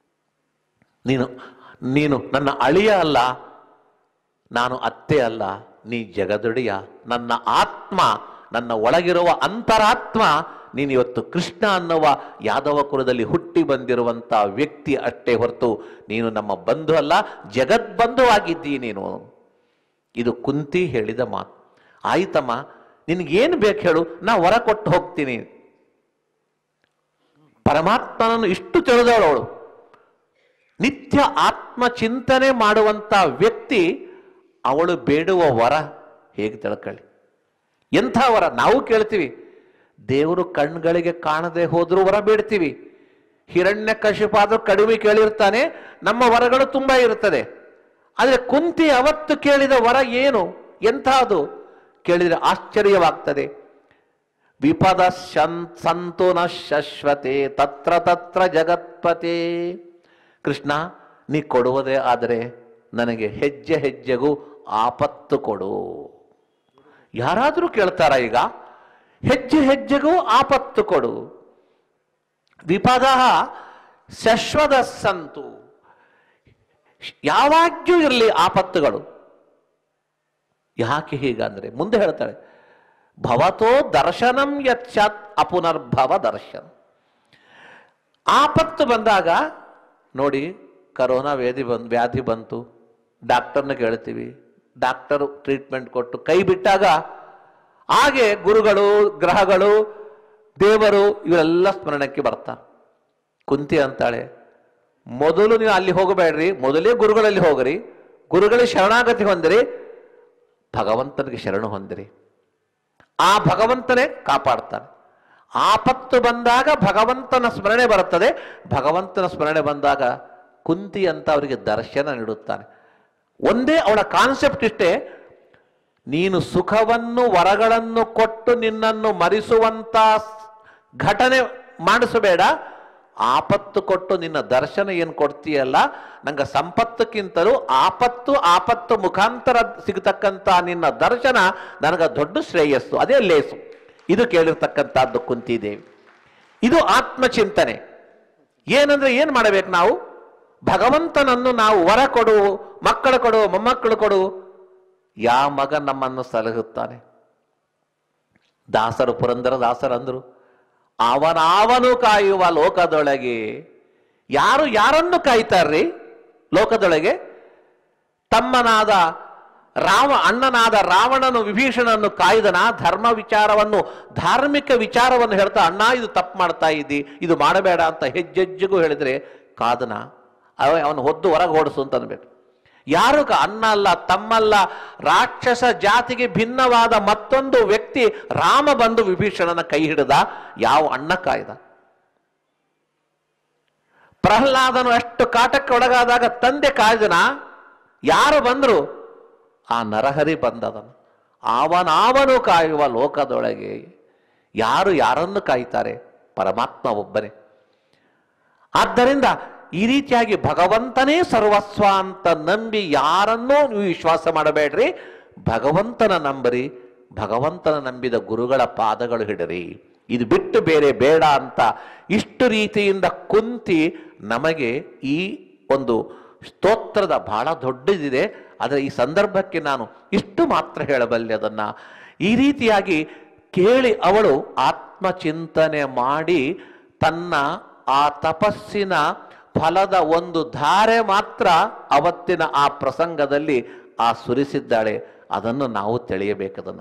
ನೀನು ನೀನು ನನ್ನ ಅಳಿಯ ಅಲ್ಲ ನಾನು ಅತ್ತೆ ಅಲ್ಲ ನೀ ಜಗದೊಡೆಯ ನನ್ನ ಆತ್ಮ ನನ್ನ ಒಳಗಿರುವ ಅಂತರಾತ್ಮ ನೀನು ಇವತ್ತು ಕೃಷ್ಣ ಅನ್ನುವ ಯಾದವ ಕುಲದಲ್ಲಿ ಹುಟ್ಟಿ ಬಂದಿರುವಂತ ವ್ಯಕ್ತಿ ಅಷ್ಟೇ ಹೊರತು ನೀನು ನಮ್ಮ ಬಂಧು ಅಲ್ಲ ಜಗದ್ಬಂಧುವಾಗಿದ್ದೀ ನೀನು ಇದು ಕುಂತಿ ಹೇಳಿದ ಮಾತು ಆಯ್ತಮ್ಮ ನಿನಗೇನು ಬೇಕು ಹೇಳು ನಾ ಹೊರ ಕೊಟ್ಟು ಹೋಗ್ತೀನಿ ಪರಮಾತ್ಮನನ್ನು ಇಷ್ಟು ತಿಳಿದವಳು ಅವಳು ನಿತ್ಯ ಆತ್ಮ ಚಿಂತನೆ ಮಾಡುವಂತ ವ್ಯಕ್ತಿ ಅವಳು ಬೇಡುವ ವರ ಹೇಗೆ ತಿಳ್ಕೊಳ್ಳಿ ಎಂಥ ವರ ನಾವು ಕೇಳ್ತೀವಿ ದೇವರು ಕಣ್ಗಳಿಗೆ ಕಾಣದೆ ಹೋದ್ರೂ ವರ ಬೇಡ್ತೀವಿ ಹಿರಣ್ಯ ಕಶಿಪಾದ್ರೂ ಕಡಿಮೆ ಕೇಳಿರ್ತಾನೆ ನಮ್ಮ ವರಗಳು ತುಂಬಾ ಇರುತ್ತದೆ ಆದರೆ ಕುಂತಿ ಅವತ್ತು ಕೇಳಿದ ವರ ಏನು ಎಂಥದ್ದು ಕೇಳಿದರೆ ಆಶ್ಚರ್ಯವಾಗ್ತದೆ ವಿಪದ ಶನ್ ಸಂತು ನ ಶಶ್ವತೆ ತತ್ರ ತತ್ರ ಜಗತ್ಪತೆ ಕೃಷ್ಣ ನೀ ಕೊಡುವುದೇ ಆದರೆ ನನಗೆ ಹೆಜ್ಜೆ ಹೆಜ್ಜೆಗೂ ಆಪತ್ತು ಕೊಡು ಯಾರಾದರೂ ಕೇಳ್ತಾರ ಈಗ ಹೆಜ್ಜೆ ಹೆಜ್ಜೆಗೂ ಆಪತ್ತು ಕೊಡು ವಿಪದ ಶಶ್ವದ ಸಂತು ಯಾವಾಗ್ಯೂ ಇರಲಿ ಆಪತ್ತುಗಳು ಯಾಕೆ ಹೀಗಂದ್ರೆ ಮುಂದೆ ಹೇಳ್ತಾಳೆ ಭವತೋ ದರ್ಶನಂ ಯಚ್ಚಾತ್ ಅಪುನರ್ಭವ ದರ್ಶನ ಆಪತ್ತು ಬಂದಾಗ ನೋಡಿ ಕರೋನಾ ವ್ಯಾಧಿ ಬಂದ್ ವ್ಯಾಧಿ ಬಂತು ಡಾಕ್ಟರ್ನ ಕೇಳ್ತೀವಿ ಡಾಕ್ಟರ್ ಟ್ರೀಟ್ಮೆಂಟ್ ಕೊಟ್ಟು ಕೈ ಬಿಟ್ಟಾಗ ಹಾಗೆ ಗುರುಗಳು ಗ್ರಹಗಳು ದೇವರು ಇವರೆಲ್ಲ ಸ್ಮರಣಕ್ಕೆ ಬರ್ತಾರೆ ಕುಂತಿ ಅಂತಾಳೆ ಮೊದಲು ನೀವು ಅಲ್ಲಿ ಹೋಗಬೇಡ್ರಿ ಮೊದಲೇ ಗುರುಗಳಲ್ಲಿ ಹೋಗ್ರಿ ಗುರುಗಳಿಗೆ ಶರಣಾಗತಿ ಹೊಂದಿರಿ ಭಗವಂತನಿಗೆ ಶರಣು ಹೊಂದಿರಿ ಆ ಭಗವಂತನೇ ಕಾಪಾಡ್ತಾನೆ ಆಪತ್ತು ಬಂದಾಗ ಭಗವಂತನ ಸ್ಮರಣೆ ಬರುತ್ತದೆ ಭಗವಂತನ ಸ್ಮರಣೆ ಬಂದಾಗ ಕುಂತಿ ಅಂತ ಅವರಿಗೆ ದರ್ಶನ ನೀಡುತ್ತಾನೆ ಒಂದೇ ಅವಳ ಕಾನ್ಸೆಪ್ಟ್ ಇಷ್ಟೇ ನೀನು ಸುಖವನ್ನು ವರಗಳನ್ನು ಕೊಟ್ಟು ನಿನ್ನನ್ನು ಮರಿಸುವಂತ ಘಟನೆ ಮಾಡಿಸಬೇಡ ಆಪತ್ತು ಕೊಟ್ಟು ನಿನ್ನ ದರ್ಶನ ಏನು ಕೊಡ್ತೀಯಲ್ಲ ನಂಗೆ ಸಂಪತ್ತಕ್ಕಿಂತಲೂ ಆಪತ್ತು ಆಪತ್ತು ಮುಖಾಂತರ ಸಿಗತಕ್ಕಂತ ನಿನ್ನ ದರ್ಶನ ನನಗೆ ದೊಡ್ಡ ಶ್ರೇಯಸ್ಸು ಅದೇ ಲೇಸು ಇದು ಕೇಳಿರ್ತಕ್ಕಂಥದ್ದು ಕುಂತಿದೇವಿ ಇದು ಆತ್ಮಚಿಂತನೆ ಏನಂದ್ರೆ ಏನು ಮಾಡಬೇಕು ನಾವು ಭಗವಂತನನ್ನು ನಾವು ವರ ಕೊಡು ಮಕ್ಕಳು ಕೊಡು ಮೊಮ್ಮಕ್ಕಳು ಕೊಡು ಯಾ ಮಗ ನಮ್ಮನ್ನು ಸಲಹುತ್ತಾನೆ ದಾಸರು ಪುರಂದರ ದಾಸರಂದ್ರು ಅವನಾವನು ಕಾಯುವ ಲೋಕದೊಳಗೆ ಯಾರು ಯಾರನ್ನು ಕಾಯ್ತಾರ್ರಿ ಲೋಕದೊಳಗೆ ತಮ್ಮನಾದ ರಾಮ ಅಣ್ಣನಾದ ರಾವಣನು ವಿಭೀಷಣನ್ನು ಕಾಯ್ದನ ಧರ್ಮ ವಿಚಾರವನ್ನು ಧಾರ್ಮಿಕ ವಿಚಾರವನ್ನು ಹೇಳ್ತಾ ಅಣ್ಣ ಇದು ತಪ್ಪು ಮಾಡ್ತಾ ಇದ್ದಿ ಇದು ಮಾಡಬೇಡ ಅಂತ ಹೆಜ್ಜೆಜ್ಜೆಗೂ ಹೇಳಿದ್ರೆ ಕಾದನ ಅವ ಅವನು ಹೊದ್ದು ಹೊರಗೆ ಓಡಿಸು ಅಂತ ಅನ್ಬೇಕು ಯಾರು ಕ- ಅಣ್ಣ ಅಲ್ಲ ತಮ್ಮಲ್ಲ ರಾಕ್ಷಸ ಜಾತಿಗೆ ಭಿನ್ನವಾದ ಮತ್ತೊಂದು ವ್ಯಕ್ತಿ ರಾಮ ಬಂದು ವಿಭೀಷಣನ ಕೈ ಹಿಡಿದ ಯಾವ ಅಣ್ಣ ಕಾಯ್ದ ಪ್ರಹ್ಲಾದನು ಅಷ್ಟು ಕಾಟಕ್ಕೆ ಒಳಗಾದಾಗ ತಂದೆ ಕಾಯ್ದನ ಯಾರು ಬಂದ್ರು ಆ ನರಹರಿ ಬಂದದನು ಅವನಾವನು ಕಾಯುವ ಲೋಕದೊಳಗೆ ಯಾರು ಯಾರನ್ನು ಕಾಯ್ತಾರೆ ಪರಮಾತ್ಮ ಒಬ್ಬನೇ ಆದ್ದರಿಂದ ಈ ರೀತಿಯಾಗಿ ಭಗವಂತನೇ ಸರ್ವಸ್ವ ಅಂತ ನಂಬಿ ಯಾರನ್ನೂ ನೀವು ವಿಶ್ವಾಸ ಮಾಡಬೇಡ್ರಿ ಭಗವಂತನ ನಂಬರಿ ಭಗವಂತನ ನಂಬಿದ ಗುರುಗಳ ಪಾದಗಳು ಹಿಡರಿ ಇದು ಬಿಟ್ಟು ಬೇರೆ ಬೇಡ ಅಂತ ಇಷ್ಟು ರೀತಿಯಿಂದ ಕುಂತಿ ನಮಗೆ ಈ ಒಂದು ಸ್ತೋತ್ರದ ಬಹಳ ದೊಡ್ಡದಿದೆ ಆದರೆ ಈ ಸಂದರ್ಭಕ್ಕೆ ನಾನು ಇಷ್ಟು ಮಾತ್ರ ಹೇಳಬಲ್ಲೆ ಅದನ್ನ ಈ ರೀತಿಯಾಗಿ ಕೇಳಿ ಅವಳು ಆತ್ಮಚಿಂತನೆ ಮಾಡಿ ತನ್ನ ಆ ತಪಸ್ಸಿನ ಫಲದ ಒಂದು ಧಾರೆ ಮಾತ್ರ ಅವತ್ತಿನ ಆ ಪ್ರಸಂಗದಲ್ಲಿ ಆ ಸುರಿಸಿದ್ದಾಳೆ ಅದನ್ನು ನಾವು ತಿಳಿಯಬೇಕದನ್ನ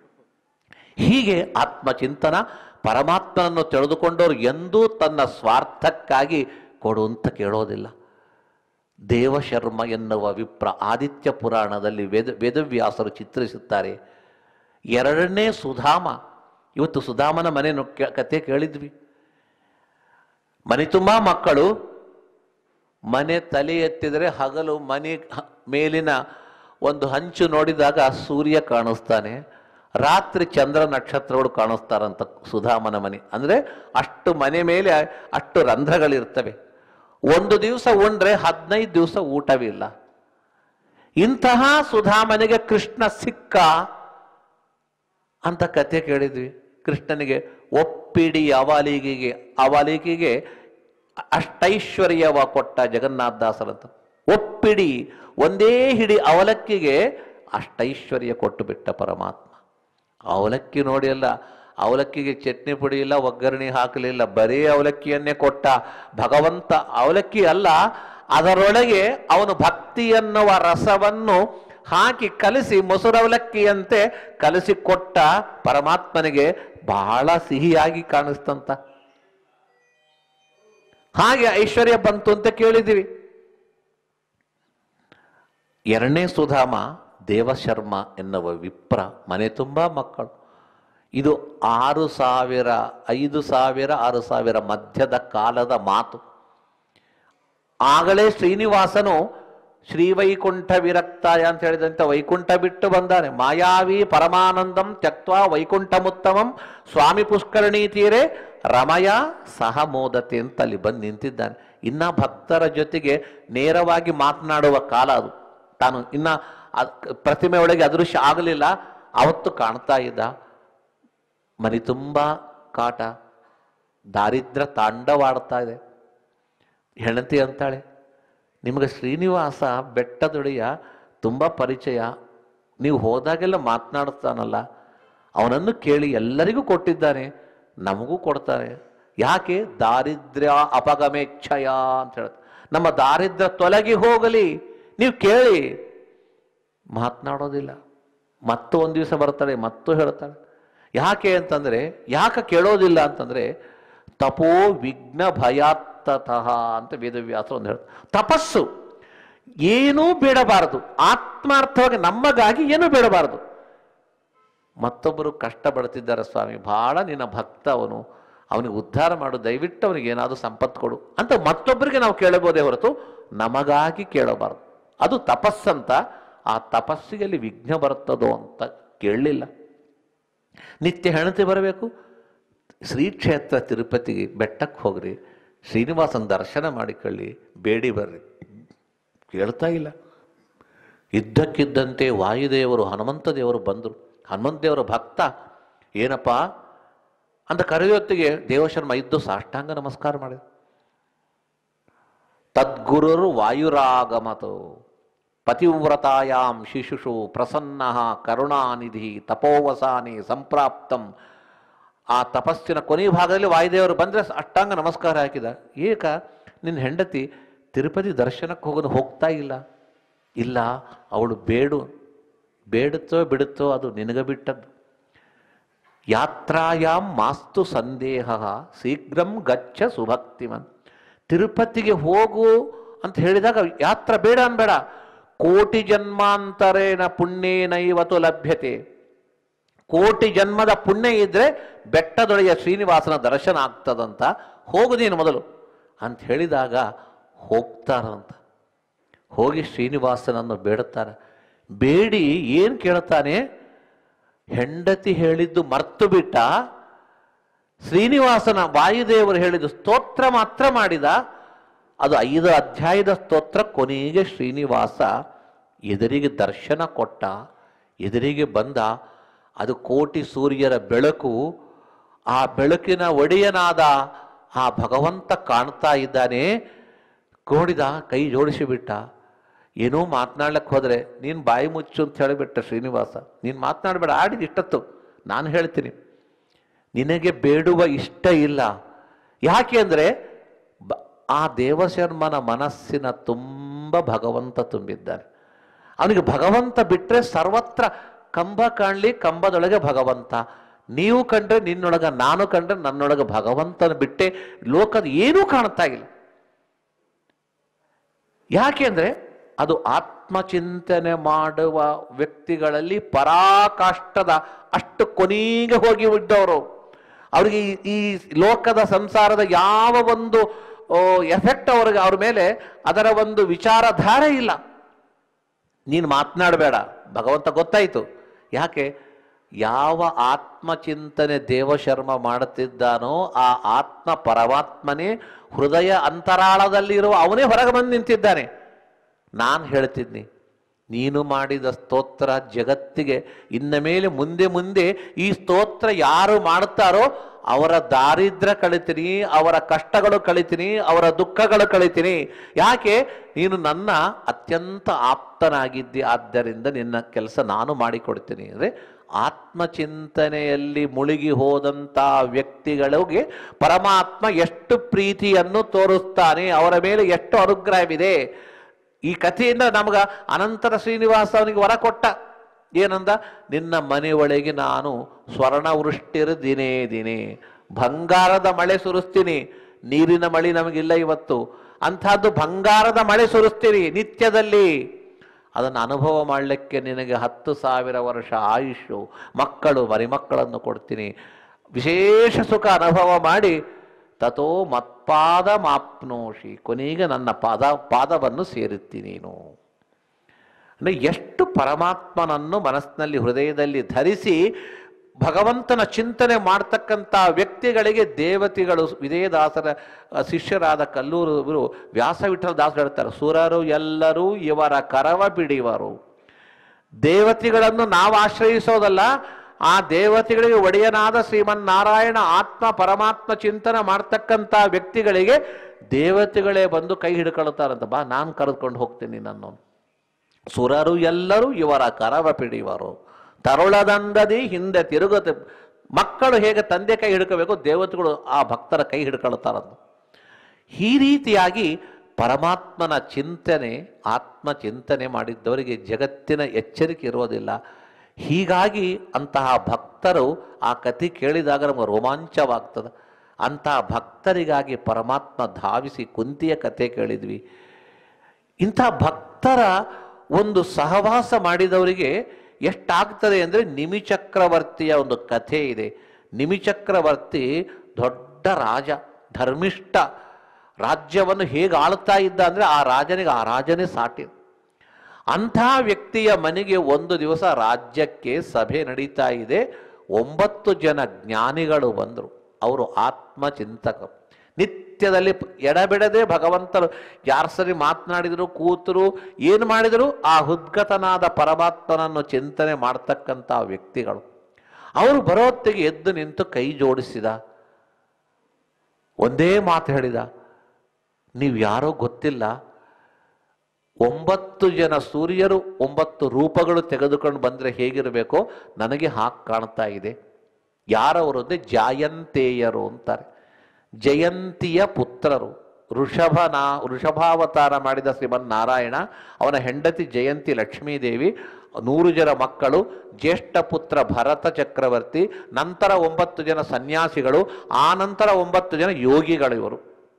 ಹೀಗೆ ಆತ್ಮಚಿಂತನ ಪರಮಾತ್ಮನನ್ನು ತಿಳಿದುಕೊಂಡವರು ಎಂದೂ ತನ್ನ ಸ್ವಾರ್ಥಕ್ಕಾಗಿ ಕೊಡು ಅಂತ ಕೇಳೋದಿಲ್ಲ ದೇವಶರ್ಮ ಎನ್ನುವ ವಿಪ್ರ ಆದಿತ್ಯ ಪುರಾಣದಲ್ಲಿ ವೇದ ವೇದವ್ಯಾಸರು ಚಿತ್ರಿಸುತ್ತಾರೆ ಎರಡನೇ ಸುಧಾಮ ಇವತ್ತು ಸುಧಾಮನ ಮನೆ ನೊ- ಕೆ- ಕತೆ ಕೇಳಿದ್ವಿ ಮನೆ ತುಂಬ ಮಕ್ಕಳು ಮನೆ ತಲೆ ಎತ್ತಿದರೆ ಹಗಲು ಮನೆ ಹ- ಮೇಲಿನ ಒಂದು ಹಂಚು ನೋಡಿದಾಗ ಸೂರ್ಯ ಕಾಣಿಸ್ತಾನೆ ರಾತ್ರಿ ಚಂದ್ರ ನಕ್ಷತ್ರಗಳು ಕಾಣಿಸ್ತಾರಂತ ಸುಧಾಮನ ಮನೆ ಅಂದ್ರೆ ಅಷ್ಟು ಮನೆ ಮೇಲೆ ಅಷ್ಟು ರಂಧ್ರಗಳಿರ್ತವೆ ಒಂದು ದಿವಸ ಉಂಡ್ರೆ ಹದಿನೈದು ದಿವಸ ಊಟವಿಲ್ಲ ಇಂತಹ ಸುಧಾಮನಿಗೆ ಕೃಷ್ಣ ಸಿಕ್ಕ ಅಂತ ಕಥೆ ಕೇಳಿದ್ವಿ ಕೃಷ್ಣನಿಗೆ ಒಪ್ಪಿಡಿ ಅವಲಿಗೆಗೆ ಅವಲಿಗೆಗೆ ಅಷ್ಟೈಶ್ವರ್ಯವ ಕೊಟ್ಟ ಜಗನ್ನಾಥದಾಸರಂತ ಒಪ್ಪಿಡಿ ಒಂದೇ ಹಿಡಿ ಅವಲಕ್ಕಿಗೆ ಅಷ್ಟೈಶ್ವರ್ಯ ಕೊಟ್ಟು ಬಿಟ್ಟ ಪರಮಾತ್ಮ ಅವಲಕ್ಕಿ ನೋಡಿ ಅಲ್ಲ ಅವಲಕ್ಕಿಗೆ ಚಟ್ನಿ ಪುಡಿ ಇಲ್ಲ ಒಗ್ಗರಣೆ ಹಾಕಲಿಲ್ಲ ಬರೀ ಅವಲಕ್ಕಿಯನ್ನೇ ಕೊಟ್ಟ ಭಗವಂತ ಅವಲಕ್ಕಿ ಅಲ್ಲ ಅದರೊಳಗೆ ಅವನು ಭಕ್ತಿ ಎನ್ನುವ ರಸವನ್ನು ಹಾಕಿ ಕಲಿಸಿ ಮೊಸರವಲಕ್ಕಿಯಂತೆ ಕಲಿಸಿ ಕೊಟ್ಟ ಪರಮಾತ್ಮನಿಗೆ ಬಹಳ ಸಿಹಿಯಾಗಿ ಕಾಣಿಸ್ತಂತ ಹಾಗೆ ಐಶ್ವರ್ಯ ಬಂತು ಅಂತ ಕೇಳಿದಿವಿ ಎರಡನೇ ಸುಧಾಮ ದೇವಶರ್ಮ ಎನ್ನುವ ವಿಪ್ರ ಮನೆ ತುಂಬ ಮಕ್ಕಳು ಇದು ಆರು ಸಾವಿರ ಐದು ಸಾವಿರ ಆರು ಸಾವಿರ ಮಧ್ಯದ ಕಾಲದ ಮಾತು ಆಗಲೇ ಶ್ರೀನಿವಾಸನು ಶ್ರೀವೈಕುಂಠ ವಿರಕ್ತಾಯ ಅಂತ ಹೇಳಿದಂತೆ ವೈಕುಂಠ ಬಿಟ್ಟು ಬಂದಾನೆ ಮಾಯಾವಿ ಪರಮಾನಂದಂ ತ್ಯಕ್ವಾ ವೈಕುಂಠಮುತ್ತಮಂ ಸ್ವಾಮಿ ಪುಷ್ಕರಣಿ ತೀರೆ ರಮಯ ಸಹ ಮೋದತೆ ಅಂತ ಅಲ್ಲಿ ಬಂದು ನಿಂತಿದ್ದಾನೆ ಇನ್ನ ಭಕ್ತರ ಜೊತೆಗೆ ನೇರವಾಗಿ ಮಾತನಾಡುವ ಕಾಲ ಅದು ತಾನು ಇನ್ನ ಅದ್- ಪ್ರತಿಮೆ ಒಳಗೆ ಅದೃಶ್ಯ ಆಗಲಿಲ್ಲ ಅವತ್ತು ಕಾಣ್ತಾ ಇದ್ದ ಮನೆ ತುಂಬ ಕಾಟ ದಾರಿದ್ರ ತಾಂಡವಾಡ್ತಾ ಇದೆ ಹೆಂಡತಿ ಅಂತಾಳೆ ನಿಮಗೆ ಶ್ರೀನಿವಾಸ ಬೆಟ್ಟದೊಡೆಯ ತುಂಬ ಪರಿಚಯ ನೀವು ಹೋದಾಗೆಲ್ಲ ಮಾತನಾಡ್ತಾನಲ್ಲ ಅವನನ್ನು ಕೇಳಿ ಎಲ್ಲರಿಗೂ ಕೊಟ್ಟಿದ್ದಾನೆ ನಮಗೂ ಕೊಡ್ತಾರೆ ಯಾಕೆ ದಾರಿದ್ರ್ಯ ಅಪಗಮೇಚ್ಛಯ ಅಂತ ಹೇಳುತ್ತೆ ನಮ್ಮ ದಾರಿದ್ರ್ಯ ತೊಲಗಿ ಹೋಗಲಿ ನೀವು ಕೇಳಿ ಮಾತನಾಡೋದಿಲ್ಲ ಮತ್ತು ಒಂದು ದಿವಸ ಬರ್ತಾಳೆ ಮತ್ತು ಹೇಳ್ತಾಳೆ ಯಾಕೆ ಅಂತಂದರೆ ಯಾಕೆ ಕೇಳೋದಿಲ್ಲ ಅಂತಂದರೆ ತಪೋ ವಿಘ್ನ ಭಯಾತ್ತತಃ ಅಂತ ವೇದವ್ಯಾಸ ಒಂದು ಹೇಳ್ತಾರೆ ತಪಸ್ಸು ಏನೂ ಬೇಡಬಾರದು ಆತ್ಮಾರ್ಥವಾಗಿ ನಮಗಾಗಿ ಏನೂ ಬೇಡಬಾರದು ಮತ್ತೊಬ್ಬರು ಕಷ್ಟ ಪಡ್ತಿದ್ದಾರೆ ಸ್ವಾಮಿ ಬಹಳ ನಿನ್ನ ಭಕ್ತ ಅವನು ಅವನಿಗೆ ಉದ್ಧಾರ ಮಾಡು ದಯವಿಟ್ಟು ಅವನಿಗೆ ಏನಾದರೂ ಸಂಪತ್ತು ಕೊಡು ಅಂತ ಮತ್ತೊಬ್ಬರಿಗೆ ನಾವು ಕೇಳಬಹುದೇ ಹೊರತು ನಮಗಾಗಿ ಕೇಳಬಾರದು ಅದು ತಪಸ್ಸಂತ ಆ ತಪಸ್ಸಿಗೆ ಅಲ್ಲಿ ವಿಘ್ನ ಬರುತ್ತದೋ ಅಂತ ಕೇಳಲಿಲ್ಲ ನಿತ್ಯ ಹೆಣತಿ ಬರಬೇಕು ಶ್ರೀ ಕ್ಷೇತ್ರ ತಿರುಪತಿಗೆ ಬೆಟ್ಟಕ್ಕೆ ಹೋಗ್ರಿ ಶ್ರೀನಿವಾಸನ ದರ್ಶನ ಮಾಡಿಕೊಳ್ಳಿ ಬೇಡಿ ಬರ್ರಿ ಕೇಳ್ತಾ ಇಲ್ಲ ಇದ್ದಕ್ಕಿದ್ದಂತೆ ವಾಯುದೇವರು ಹನುಮಂತ ದೇವರು ಬಂದರು ಹನುಮಂತ ದೇವರ ಭಕ್ತ ಏನಪ್ಪ ಅಂತ ಕರೆಯೊತ್ತಿಗೆ ದೇವಶರ್ಮ ಇದ್ದು ಸಾಷ್ಟಾಂಗ ನಮಸ್ಕಾರ ಮಾಡಿದ ತದ್ಗುರುರು ವಾಯುರಾಗಮತು ಪತಿವ್ರತಾಯಾಂ ಶಿಶುಷು ಪ್ರಸನ್ನ ಕರುಣಾನಿಧಿ ತಪೋವಸಾನಿ ಸಂಪ್ರಾಪ್ತಂ ಆ ತಪಸ್ಸಿನ ಕೊನೆಯ ಭಾಗದಲ್ಲಿ ವಾಯುದೇವರು ಬಂದರೆ ಅಷ್ಟಾಂಗ ನಮಸ್ಕಾರ ಹಾಕಿದ ಏಕ ನಿನ್ನ ಹೆಂಡತಿ ತಿರುಪತಿ ದರ್ಶನಕ್ಕೆ ಹೋಗೋದು ಹೋಗ್ತಾ ಇಲ್ಲ ಇಲ್ಲ ಅವಳು ಬೇಡು ಬೇಡುತ್ತೋ ಬಿಡುತ್ತೋ ಅದು ನಿನಗೆ ಬಿಟ್ಟದ್ದು ಯಾತ್ರಾಯಾಮ್ ಮಾಸ್ತು ಸಂದೇಹ ಶೀಘ್ರಂ ಗಚ್ಚ ಸುಭಕ್ತಿಮನ್ ತಿರುಪತಿಗೆ ಹೋಗು ಅಂತ ಹೇಳಿದಾಗ ಯಾತ್ರ ಬೇಡ ಅನ್ಬೇಡ ಕೋಟಿ ಜನ್ಮಾಂತರೇನ ಪುಣ್ಯೇನೈವತು ಲಭ್ಯತೆ ಕೋಟಿ ಜನ್ಮದ ಪುಣ್ಯ ಇದ್ರೆ ಬೆಟ್ಟದೊಳೆಯ ಶ್ರೀನಿವಾಸನ ದರ್ಶನ ಆಗ್ತದಂತ ಹೋಗು ನೀನು ಮೊದಲು ಅಂತ ಹೇಳಿದಾಗ ಹೋಗ್ತಾರಂತ ಹೋಗಿ ಶ್ರೀನಿವಾಸನನ್ನು ಬೇಡುತ್ತಾರೆ ಬೇಡಿ ಏನು ಕೇಳ್ತಾನೆ ಹೆಂಡತಿ ಹೇಳಿದ್ದು ಮರ್ತು ಬಿಟ್ಟ ಶ್ರೀನಿವಾಸನ ವಾಯುದೇವರು ಹೇಳಿದ್ದು ಸ್ತೋತ್ರ ಮಾತ್ರ ಮಾಡಿದ ಅದು ಐದು ಅಧ್ಯಾಯದ ಸ್ತೋತ್ರ ಕೊನೆಗೆ ಶ್ರೀನಿವಾಸ ಎದುರಿಗೆ ದರ್ಶನ ಕೊಟ್ಟ ಎದುರಿಗೆ ಬಂದ ಅದು ಕೋಟಿ ಸೂರ್ಯರ ಬೆಳಕು ಆ ಬೆಳಕಿನ ಒಡೆಯನಾದ ಆ ಭಗವಂತ ಕಾಣ್ತಾ ಇದ್ದಾನೆ ನೋಡಿದ ಕೈ ಜೋಡಿಸಿಬಿಟ್ಟ ಏನೋ ಮಾತನಾಡ್ಲಕ್ಕೆ ಹೋದರೆ ನೀನು ಬಾಯಿ ಮುಚ್ಚು ಅಂತ ಹೇಳಿಬಿಟ್ಟ ಶ್ರೀನಿವಾಸ ನೀನು ಮಾತನಾಡಬೇಡ ಆಡಿದ ಇಷ್ಟತ್ತು ನಾನು ಹೇಳ್ತೀನಿ ನಿನಗೆ ಬೇಡುವ ಇಷ್ಟ ಇಲ್ಲ ಯಾಕೆ ಅಂದರೆ ಬ ಆ ದೇವಶರ್ಮನ ಮನಸ್ಸಿನ ತುಂಬ ಭಗವಂತ ತುಂಬಿದ್ದಾನೆ ಅವನಿಗೆ ಭಗವಂತ ಬಿಟ್ಟರೆ ಸರ್ವತ್ರ ಕಂಬ ಕಾಣಲಿ ಕಂಬದೊಳಗೆ ಭಗವಂತ ನೀವು ಕಂಡ್ರೆ ನಿನ್ನೊಳಗ ನಾನು ಕಂಡ್ರೆ ನನ್ನೊಳಗೆ ಭಗವಂತನ ಬಿಟ್ಟೆ ಲೋಕದ ಏನೂ ಕಾಣ್ತಾ ಇಲ್ಲ ಯಾಕೆಂದ್ರೆ ಅದು ಆತ್ಮಚಿಂತನೆ ಮಾಡುವ ವ್ಯಕ್ತಿಗಳಲ್ಲಿ ಪರಾಕಾಷ್ಠದ ಅಷ್ಟು ಕೊನೆಗೆ ಹೋಗಿ ಇದ್ದವರು ಅವರಿಗೆ ಈ- ಈ ಲೋಕದ ಸಂಸಾರದ ಯಾವ ಒಂದು ಎಫೆಕ್ಟ್ ಅವ್ರಿಗೆ ಅವ್ರ ಮೇಲೆ ಅದರ ಒಂದು ವಿಚಾರಧಾರೆ ಇಲ್ಲ ನೀನು ಮಾತನಾಡಬೇಡ ಭಗವಂತ ಗೊತ್ತಾಯಿತು ಯಾಕೆ ಯಾವ ಆತ್ಮಚಿಂತನೆ ದೇವಶರ್ಮ ಮಾಡುತ್ತಿದ್ದಾನೋ ಆ ಆತ್ಮ ಪರಮಾತ್ಮನೇ ಹೃದಯ ಅಂತರಾಳದಲ್ಲಿರುವ ಅವನೇ ಹೊರಗೆ ಬಂದು ನಿಂತಿದ್ದಾನೆ ನಾನು ಹೇಳ್ತಿದ್ನಿ ನೀನು ಮಾಡಿದ ಸ್ತೋತ್ರ ಜಗತ್ತಿಗೆ ಇನ್ನ ಮೇಲೆ ಮುಂದೆ ಮುಂದೆ ಈ ಸ್ತೋತ್ರ ಯಾರು ಮಾಡುತ್ತಾರೋ ಅವರ ದಾರಿದ್ರ್ಯ ಕಳಿತೀನಿ ಅವರ ಕಷ್ಟಗಳು ಕಳಿತೀನಿ ಅವರ ದುಃಖಗಳು ಕಳಿತೀನಿ ಯಾಕೆ ನೀನು ನನ್ನ ಅತ್ಯಂತ ಆಪ್ತನಾಗಿದ್ದಿ ಆದ್ದರಿಂದ ನಿನ್ನ ಕೆಲಸ ನಾನು ಮಾಡಿಕೊಡ್ತೀನಿ ಅಂದರೆ ಆತ್ಮಚಿಂತನೆಯಲ್ಲಿ ಮುಳುಗಿ ಹೋದಂಥ ವ್ಯಕ್ತಿಗಳಿಗೆ ಪರಮಾತ್ಮ ಎಷ್ಟು ಪ್ರೀತಿಯನ್ನು ತೋರಿಸ್ತಾನೆ ಅವರ ಮೇಲೆ ಎಷ್ಟು ಅನುಗ್ರಹವಿದೆ ಈ ಕಥೆಯಿಂದ ನಮಗ ಅನಂತರ ಶ್ರೀನಿವಾಸ ಅವನಿಗೆ ವರ ಕೊಟ್ಟ ಏನಂದ ನಿನ್ನ ಮನೆ ಒಳಗೆ ನಾನು ಸ್ವರ್ಣ ವೃಷ್ಟಿರು ದಿನೇ ದಿನೇ ಬಂಗಾರದ ಮಳೆ ಸುರಿಸ್ತೀನಿ ನೀರಿನ ಮಳೆ ನಮಗಿಲ್ಲ ಇವತ್ತು ಅಂಥದ್ದು ಬಂಗಾರದ ಮಳೆ ಸುರಿಸ್ತೀನಿ ನಿತ್ಯದಲ್ಲಿ ಅದನ್ನು ಅನುಭವ ಮಾಡಲಿಕ್ಕೆ ನಿನಗೆ ಹತ್ತು ಸಾವಿರ ವರ್ಷ ಆಯುಷು ಮಕ್ಕಳು ಮರಿಮಕ್ಕಳನ್ನು ಕೊಡ್ತೀನಿ ವಿಶೇಷ ಸುಖ ಅನುಭವ ಮಾಡಿ ತಥೋ ಮತ್ಪಾದ ಮಾಪ್ನೋಷಿ ಕೊನೆಗೆ ನನ್ನ ಪಾದ ಪಾದವನ್ನು ಸೇರುತ್ತಿ ನೀನು ಅಂದರೆ ಎಷ್ಟು ಪರಮಾತ್ಮನನ್ನು ಮನಸ್ಸಿನಲ್ಲಿ ಹೃದಯದಲ್ಲಿ ಧರಿಸಿ ಭಗವಂತನ ಚಿಂತನೆ ಮಾಡ್ತಕ್ಕಂಥ ವ್ಯಕ್ತಿಗಳಿಗೆ ದೇವತೆಗಳು ವಿಜಯದಾಸರ ಅ, ಶಿಷ್ಯರಾದ ಕಲ್ಲೂರು ಇವರು ವ್ಯಾಸವಿಠಲ ದಾಸರು ಹೇಳ್ತಾರೆ ಸುರರು ಎಲ್ಲರೂ ಇವರ ಕರವ ಬಿಡಿವರು ದೇವತೆಗಳನ್ನು ನಾವು ಆಶ್ರಯಿಸೋದಲ್ಲ ಆ ದೇವತೆಗಳಿಗೆ ಒಡೆಯನಾದ ಶ್ರೀಮನ್ನಾರಾಯಣ ಆತ್ಮ ಪರಮಾತ್ಮ ಚಿಂತನೆ ಮಾಡ್ತಕ್ಕಂಥ ವ್ಯಕ್ತಿಗಳಿಗೆ ದೇವತೆಗಳೇ ಬಂದು ಕೈ ಹಿಡ್ಕೊಳ್ತಾರಂತ ಬಾ ನಾನು ಕರೆದುಕೊಂಡು ಹೋಗ್ತೀನಿ ನನ್ನನ್ನು ಸುರರು ಎಲ್ಲರೂ ಇವರ ಕರವ ಪಿಡಿಯುವರು ತರುಳದಂದದಿ ಹಿಂದೆ ತಿರುಗತೆ ಮಕ್ಕಳು ಹೇಗೆ ತಂದೆ ಕೈ ಹಿಡ್ಕೋಬೇಕು ದೇವತೆಗಳು ಆ ಭಕ್ತರ ಕೈ ಹಿಡ್ಕೊಳ್ತಾರಂತ ಈ ರೀತಿಯಾಗಿ ಪರಮಾತ್ಮನ ಚಿಂತನೆ ಆತ್ಮ ಚಿಂತನೆ ಮಾಡಿದ್ದವರಿಗೆ ಜಗತ್ತಿನ ಎಚ್ಚರಿಕೆ ಇರೋದಿಲ್ಲ ಹೀಗಾಗಿ ಅಂತಹ ಭಕ್ತರು ಆ ಕಥೆ ಕೇಳಿದಾಗ ನಮಗೆ ರೋಮಾಂಚವಾಗ್ತದೆ ಅಂತಹ ಭಕ್ತರಿಗಾಗಿ ಪರಮಾತ್ಮ ಧಾವಿಸಿ ಕುಂತಿಯ ಕಥೆ ಕೇಳಿದ್ವಿ ಇಂಥ ಭಕ್ತರ ಒಂದು ಸಹವಾಸ ಮಾಡಿದವರಿಗೆ ಎಷ್ಟಾಗ್ತದೆ ಅಂದರೆ ನಿಮಿಚಕ್ರವರ್ತಿಯ ಒಂದು ಕಥೆ ಇದೆ ನಿಮಿಚಕ್ರವರ್ತಿ ದೊಡ್ಡ ರಾಜ ಧರ್ಮಿಷ್ಠ ರಾಜ್ಯವನ್ನು ಹೇಗೆ ಆಳ್ತಾ ಇದ್ದ ಅಂದರೆ ಆ ರಾಜನಿಗೆ ಆ ರಾಜನೇ ಸಾಟಿ ಅಂಥ ವ್ಯಕ್ತಿಯ ಮನೆಗೆ ಒಂದು ದಿವಸ ರಾಜ್ಯಕ್ಕೆ ಸಭೆ ನಡೀತಾ ಇದೆ ಒಂಬತ್ತು ಜನ ಜ್ಞಾನಿಗಳು ಬಂದರು ಅವರು ಆತ್ಮಚಿಂತಕ ನಿತ್ಯದಲ್ಲಿ ಪ- ಎಡಬಿಡದೆ ಭಗವಂತರು ಯಾರ ಸರಿ ಮಾತನಾಡಿದರು ಕೂತರು ಏನು ಮಾಡಿದರು ಆ ಹುದ್ಗತನಾದ ಪರಮಾತ್ಮನನ್ನು ಚಿಂತನೆ ಮಾಡ್ತಕ್ಕಂಥ ವ್ಯಕ್ತಿಗಳು ಅವರು ಬರೋತ್ತಿಗೆ ಎದ್ದು ನಿಂತು ಕೈ ಜೋಡಿಸಿದ ಒಂದೇ ಮಾತು ಹೇಳಿದ ನೀವು ಯಾರೋ ಗೊತ್ತಿಲ್ಲ ಒಂಬತ್ತು ಜನ ಸೂರ್ಯರು ಒಂಬತ್ತು ರೂಪಗಳು ತೆಗೆದುಕೊಂಡು ಬಂದರೆ ಹೇಗಿರಬೇಕೋ ನನಗೆ ಹಾಗೆ ಕಾಣ್ತಾ ಇದೆ ಯಾರವರು ಅಂದರೆ ಜಾಯಂತೇಯರು ಅಂತಾರೆ ಜಯಂತಿಯ ಪುತ್ರರು ಋಷಭನ ಋಷಭಾವತಾರ ಮಾಡಿದ ಶ್ರೀಮನ್ ನಾರಾಯಣ ಅವನ ಹೆಂಡತಿ ಜಯಂತಿ ಲಕ್ಷ್ಮೀದೇವಿ ನೂರು ಜನ ಮಕ್ಕಳು ಜ್ಯೇಷ್ಠ ಪುತ್ರ ಭರತ ಚಕ್ರವರ್ತಿ ನಂತರ ಒಂಬತ್ತು ಜನ ಸನ್ಯಾಸಿಗಳು ಆ ನಂತರ ಒಂಬತ್ತು ಜನ ಯೋಗಿಗಳು ಇವರು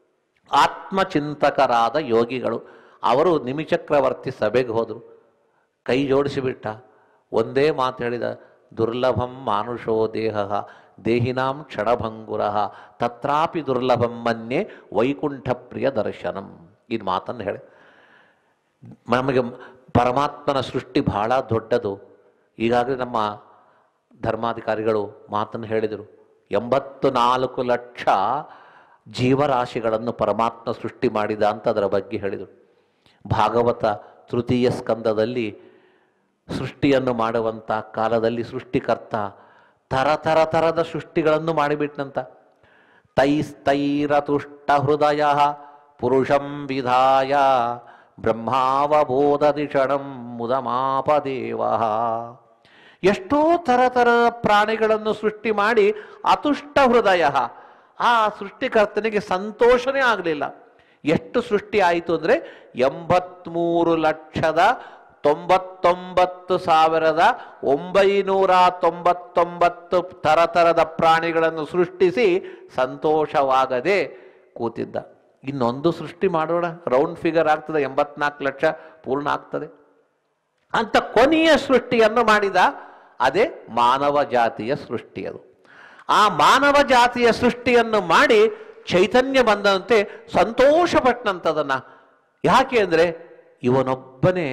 ಆತ್ಮಚಿಂತಕರಾದ ಯೋಗಿಗಳು ಅವರು ನಿಮಿಚಕ್ರವರ್ತಿ ಸಭೆಗೆ ಹೋದರು ಕೈ ಜೋಡಿಸಿಬಿಟ್ಟ ಒಂದೇ ಮಾತು ಹೇಳಿದ ದುರ್ಲಭಂ ಮಾನುಷೋ ದೇಹ ದೇಹಿನಾಂ ಕ್ಷಣಭಂಗುರ ತತ್ರಾಪಿ ದುರ್ಲಭಂ ಮನ್ಯೆ ವೈಕುಂಠ ಪ್ರಿಯ ದರ್ಶನಂ ಈ ಮಾತನ್ನು ಹೇಳಿ ನಮಗೆ ಪರಮಾತ್ಮನ ಸೃಷ್ಟಿ ಬಹಳ ದೊಡ್ಡದು ಈಗಾಗಲೇ ನಮ್ಮ ಧರ್ಮಾಧಿಕಾರಿಗಳು ಮಾತನ್ನು ಹೇಳಿದರು ಎಂಬತ್ತು ನಾಲ್ಕು ಲಕ್ಷ ಜೀವರಾಶಿಗಳನ್ನು ಪರಮಾತ್ಮ ಸೃಷ್ಟಿ ಮಾಡಿದ ಅಂತ ಅದರ ಬಗ್ಗೆ ಹೇಳಿದರು ಭಾಗವತ ತೃತೀಯ ಸ್ಕಂದದಲ್ಲಿ ಸೃಷ್ಟಿಯನ್ನು ಮಾಡುವಂಥ ಕಾಲದಲ್ಲಿ ಸೃಷ್ಟಿಕರ್ತ ತರ ತರ ತರದ ಸೃಷ್ಟಿಗಳನ್ನು ಮಾಡಿಬಿಟ್ನಂತ ತೈಸ್ತೈರತುಷ್ಟ ಹೃದಯ ಪುರುಷಂ ವಿಧಾಯ ಬ್ರಹ್ಮಾವಬೋಧದಿಷಣಂ ಮುದಮಾಪದೇವ ಎಷ್ಟೋ ಥರ ಥರದ ಪ್ರಾಣಿಗಳನ್ನು ಸೃಷ್ಟಿ ಮಾಡಿ ಅತುಷ್ಟ ಹೃದಯ ಆ ಸೃಷ್ಟಿಕರ್ತನಿಗೆ ಸಂತೋಷನೇ ಆಗಲಿಲ್ಲ ಎಷ್ಟು ಸೃಷ್ಟಿ ಆಯಿತು ಅಂದರೆ ಎಂಬತ್ಮೂರು ಲಕ್ಷದ ತೊಂಬತ್ತೊಂಬತ್ತು ಸಾವಿರದ ಒಂಬೈನೂರ ತೊಂಬತ್ತೊಂಬತ್ತು ಥರಥರದ ಪ್ರಾಣಿಗಳನ್ನು ಸೃಷ್ಟಿಸಿ ಸಂತೋಷವಾಗದೆ ಕೂತಿದ್ದ ಇನ್ನೊಂದು ಸೃಷ್ಟಿ ಮಾಡೋಣ ರೌಂಡ್ ಫಿಗರ್ ಆಗ್ತದೆ ಎಂಬತ್ನಾಲ್ಕು ಲಕ್ಷ ಪೂರ್ಣ ಆಗ್ತದೆ ಅಂತ ಕೊನೆಯ ಸೃಷ್ಟಿಯನ್ನು ಮಾಡಿದ ಅದೇ ಮಾನವ ಜಾತಿಯ ಸೃಷ್ಟಿ ಅದು ಆ ಮಾನವ ಜಾತಿಯ ಸೃಷ್ಟಿಯನ್ನು ಮಾಡಿ ಚೈತನ್ಯ ಬಂದಂತೆ ಸಂತೋಷಪಟ್ಟನಂತದನ್ನ ಯಾಕೆ ಅಂದರೆ ಇವನೊಬ್ಬನೇ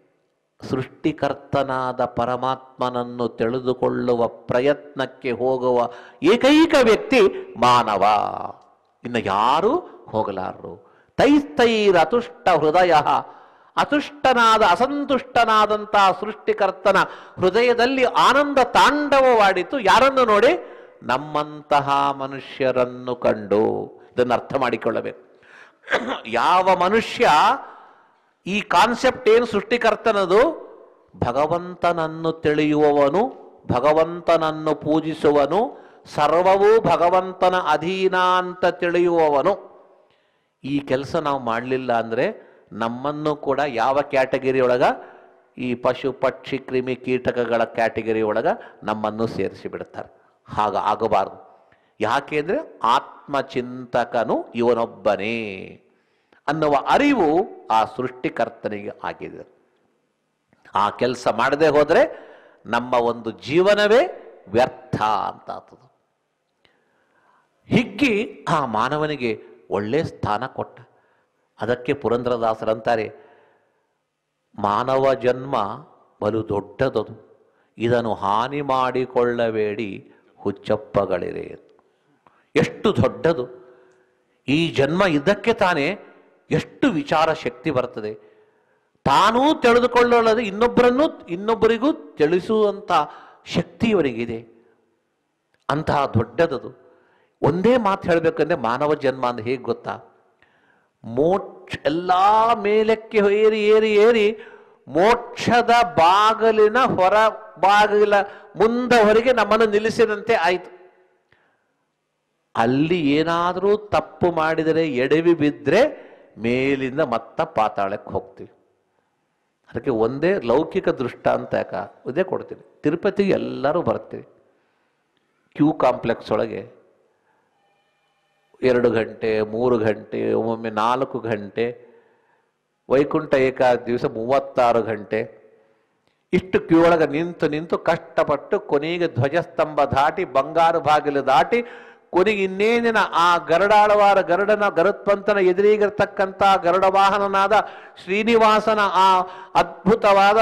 ಸೃಷ್ಟಿಕರ್ತನಾದ ಪರಮಾತ್ಮನನ್ನು ತಿಳಿದುಕೊಳ್ಳುವ ಪ್ರಯತ್ನಕ್ಕೆ ಹೋಗುವ ಏಕೈಕ ವ್ಯಕ್ತಿ ಮಾನವ ಇನ್ನು ಯಾರೂ ಹೋಗಲಾರರು ತೈಸ್ತೈರ ಅತುಷ್ಟ ಹೃದಯ ಅತುಷ್ಟನಾದ ಅಸಂತುಷ್ಟನಾದಂತಹ ಸೃಷ್ಟಿಕರ್ತನ ಹೃದಯದಲ್ಲಿ ಆನಂದ ತಾಂಡವವಾಡಿತು ಯಾರನ್ನು ನೋಡಿ ನಮ್ಮಂತಹ ಮನುಷ್ಯರನ್ನು ಕಂಡು ಇದನ್ನು ಅರ್ಥ ಮಾಡಿಕೊಳ್ಳಬೇಕು ಯಾವ ಮನುಷ್ಯ ಈ ಕಾನ್ಸೆಪ್ಟ್ ಏನು ಸೃಷ್ಟಿಕರ್ತನದು ಭಗವಂತನನ್ನು ತಿಳಿಯುವವನು ಭಗವಂತನನ್ನು ಪೂಜಿಸುವನು ಸರ್ವವೂ ಭಗವಂತನ ಅಧೀನ ಅಂತ ತಿಳಿಯುವವನು ಈ ಕೆಲಸ ನಾವು ಮಾಡಲಿಲ್ಲ ಅಂದರೆ ನಮ್ಮನ್ನು ಕೂಡ ಯಾವ ಕ್ಯಾಟಗರಿ ಒಳಗ ಈ ಪಶು ಪಕ್ಷಿ ಕ್ರಿಮಿ ಕೀಟಕಗಳ ಕ್ಯಾಟಗರಿ ಒಳಗ ನಮ್ಮನ್ನು ಸೇರಿಸಿ ಬಿಡ್ತಾರೆ ಹಾಗ ಆಗಬಾರ್ದು ಯಾಕೆ ಅಂದರೆ ಆತ್ಮಚಿಂತಕನು ಇವನೊಬ್ಬನೇ ಅನ್ನುವ ಅರಿವು ಆ ಸೃಷ್ಟಿಕರ್ತನಿಗೆ ಆಗಿದೆ ಆ ಕೆಲಸ ಮಾಡದೆ ಹೋದರೆ ನಮ್ಮ ಒಂದು ಜೀವನವೇ ವ್ಯರ್ಥ ಅಂತ ಆಗ್ತದೆ ಹಿಗ್ಗಿ ಆ ಮಾನವನಿಗೆ ಒಳ್ಳೆ ಸ್ಥಾನ ಕೊಟ್ಟ ಅದಕ್ಕೆ ಪುರಂದ್ರದಾಸರಂತಾರೆ ಮಾನವ ಜನ್ಮ ಬಲು ದೊಡ್ಡದದು ಇದನ್ನು ಹಾನಿ ಮಾಡಿಕೊಳ್ಳಬೇಡಿ ಹುಚ್ಚಪ್ಪಗಳಿರೆ ಎಷ್ಟು ದೊಡ್ಡದು ಈ ಜನ್ಮ ಇದಕ್ಕೆ ತಾನೇ ಎಷ್ಟು ವಿಚಾರ ಶಕ್ತಿ ಬರ್ತದೆ ತಾನೂ ತಿಳಿದುಕೊಳ್ಳದೆ ಇನ್ನೊಬ್ಬರನ್ನು ಇನ್ನೊಬ್ಬರಿಗೂ ತಿಳಿಸುವಂಥ ಶಕ್ತಿ ಇವರಿಗಿದೆ ಅಂತಹ ದೊಡ್ಡದದು ಒಂದೇ ಮಾತು ಹೇಳಬೇಕಂದ್ರೆ ಮಾನವ ಜನ್ಮ ಅಂದ್ರೆ ಹೇಗೆ ಗೊತ್ತಾ ಮೋಕ್ಷ ಎಲ್ಲ ಮೇಲಕ್ಕೆ ಏರಿ ಏರಿ ಏರಿ ಮೋಕ್ಷದ ಬಾಗಿಲಿನ ಹೊರ ಬಾಗಿಲ ಮುಂದೆ ಹೊರಗೆ ನಮ್ಮನ್ನು ನಿಲ್ಲಿಸಿದಂತೆ ಆಯಿತು ಅಲ್ಲಿ ಏನಾದರೂ ತಪ್ಪು ಮಾಡಿದರೆ ಎಡವಿ ಬಿದ್ದರೆ ಮೇಲಿಂದ ಮತ್ತ ಪಾತಾಳಕ್ಕೆ ಹೋಗ್ತೀವಿ ಅದಕ್ಕೆ ಒಂದೇ ಲೌಕಿಕ ದೃಷ್ಟಾಂತ ಯಾಕ ಇದೇ ಕೊಡ್ತೀನಿ ತಿರುಪತಿಗೆ ಎಲ್ಲರೂ ಬರ್ತೀವಿ ಕ್ಯೂ ಕಾಂಪ್ಲೆಕ್ಸ್ ಒಳಗೆ ಎರಡು ಗಂಟೆ ಮೂರು ಗಂಟೆ ಒಮ್ಮೊಮ್ಮೆ ನಾಲ್ಕು ಗಂಟೆ ವೈಕುಂಠ ಏಕಾದ ದಿವಸ ಮೂವತ್ತಾರು ಗಂಟೆ ಇಷ್ಟು ಕ್ಯೂ ಒಳಗೆ ನಿಂತು ನಿಂತು ಕಷ್ಟಪಟ್ಟು ಕೊನೆಗೆ ಧ್ವಜಸ್ತಂಭ ದಾಟಿ ಬಂಗಾರು ಬಾಗಿಲು ದಾಟಿ ಕೊನೆಗೆ ಇನ್ನೇನಿನ ಆ ಗರುಡಾಳವಾರ ಗರುಡನ ಗರುತ್ಪಂತನ ಎದುರಿಗಿರ್ತಕ್ಕಂಥ ಗರುಡ ವಾಹನನಾದ ಶ್ರೀನಿವಾಸನ ಆ ಅದ್ಭುತವಾದ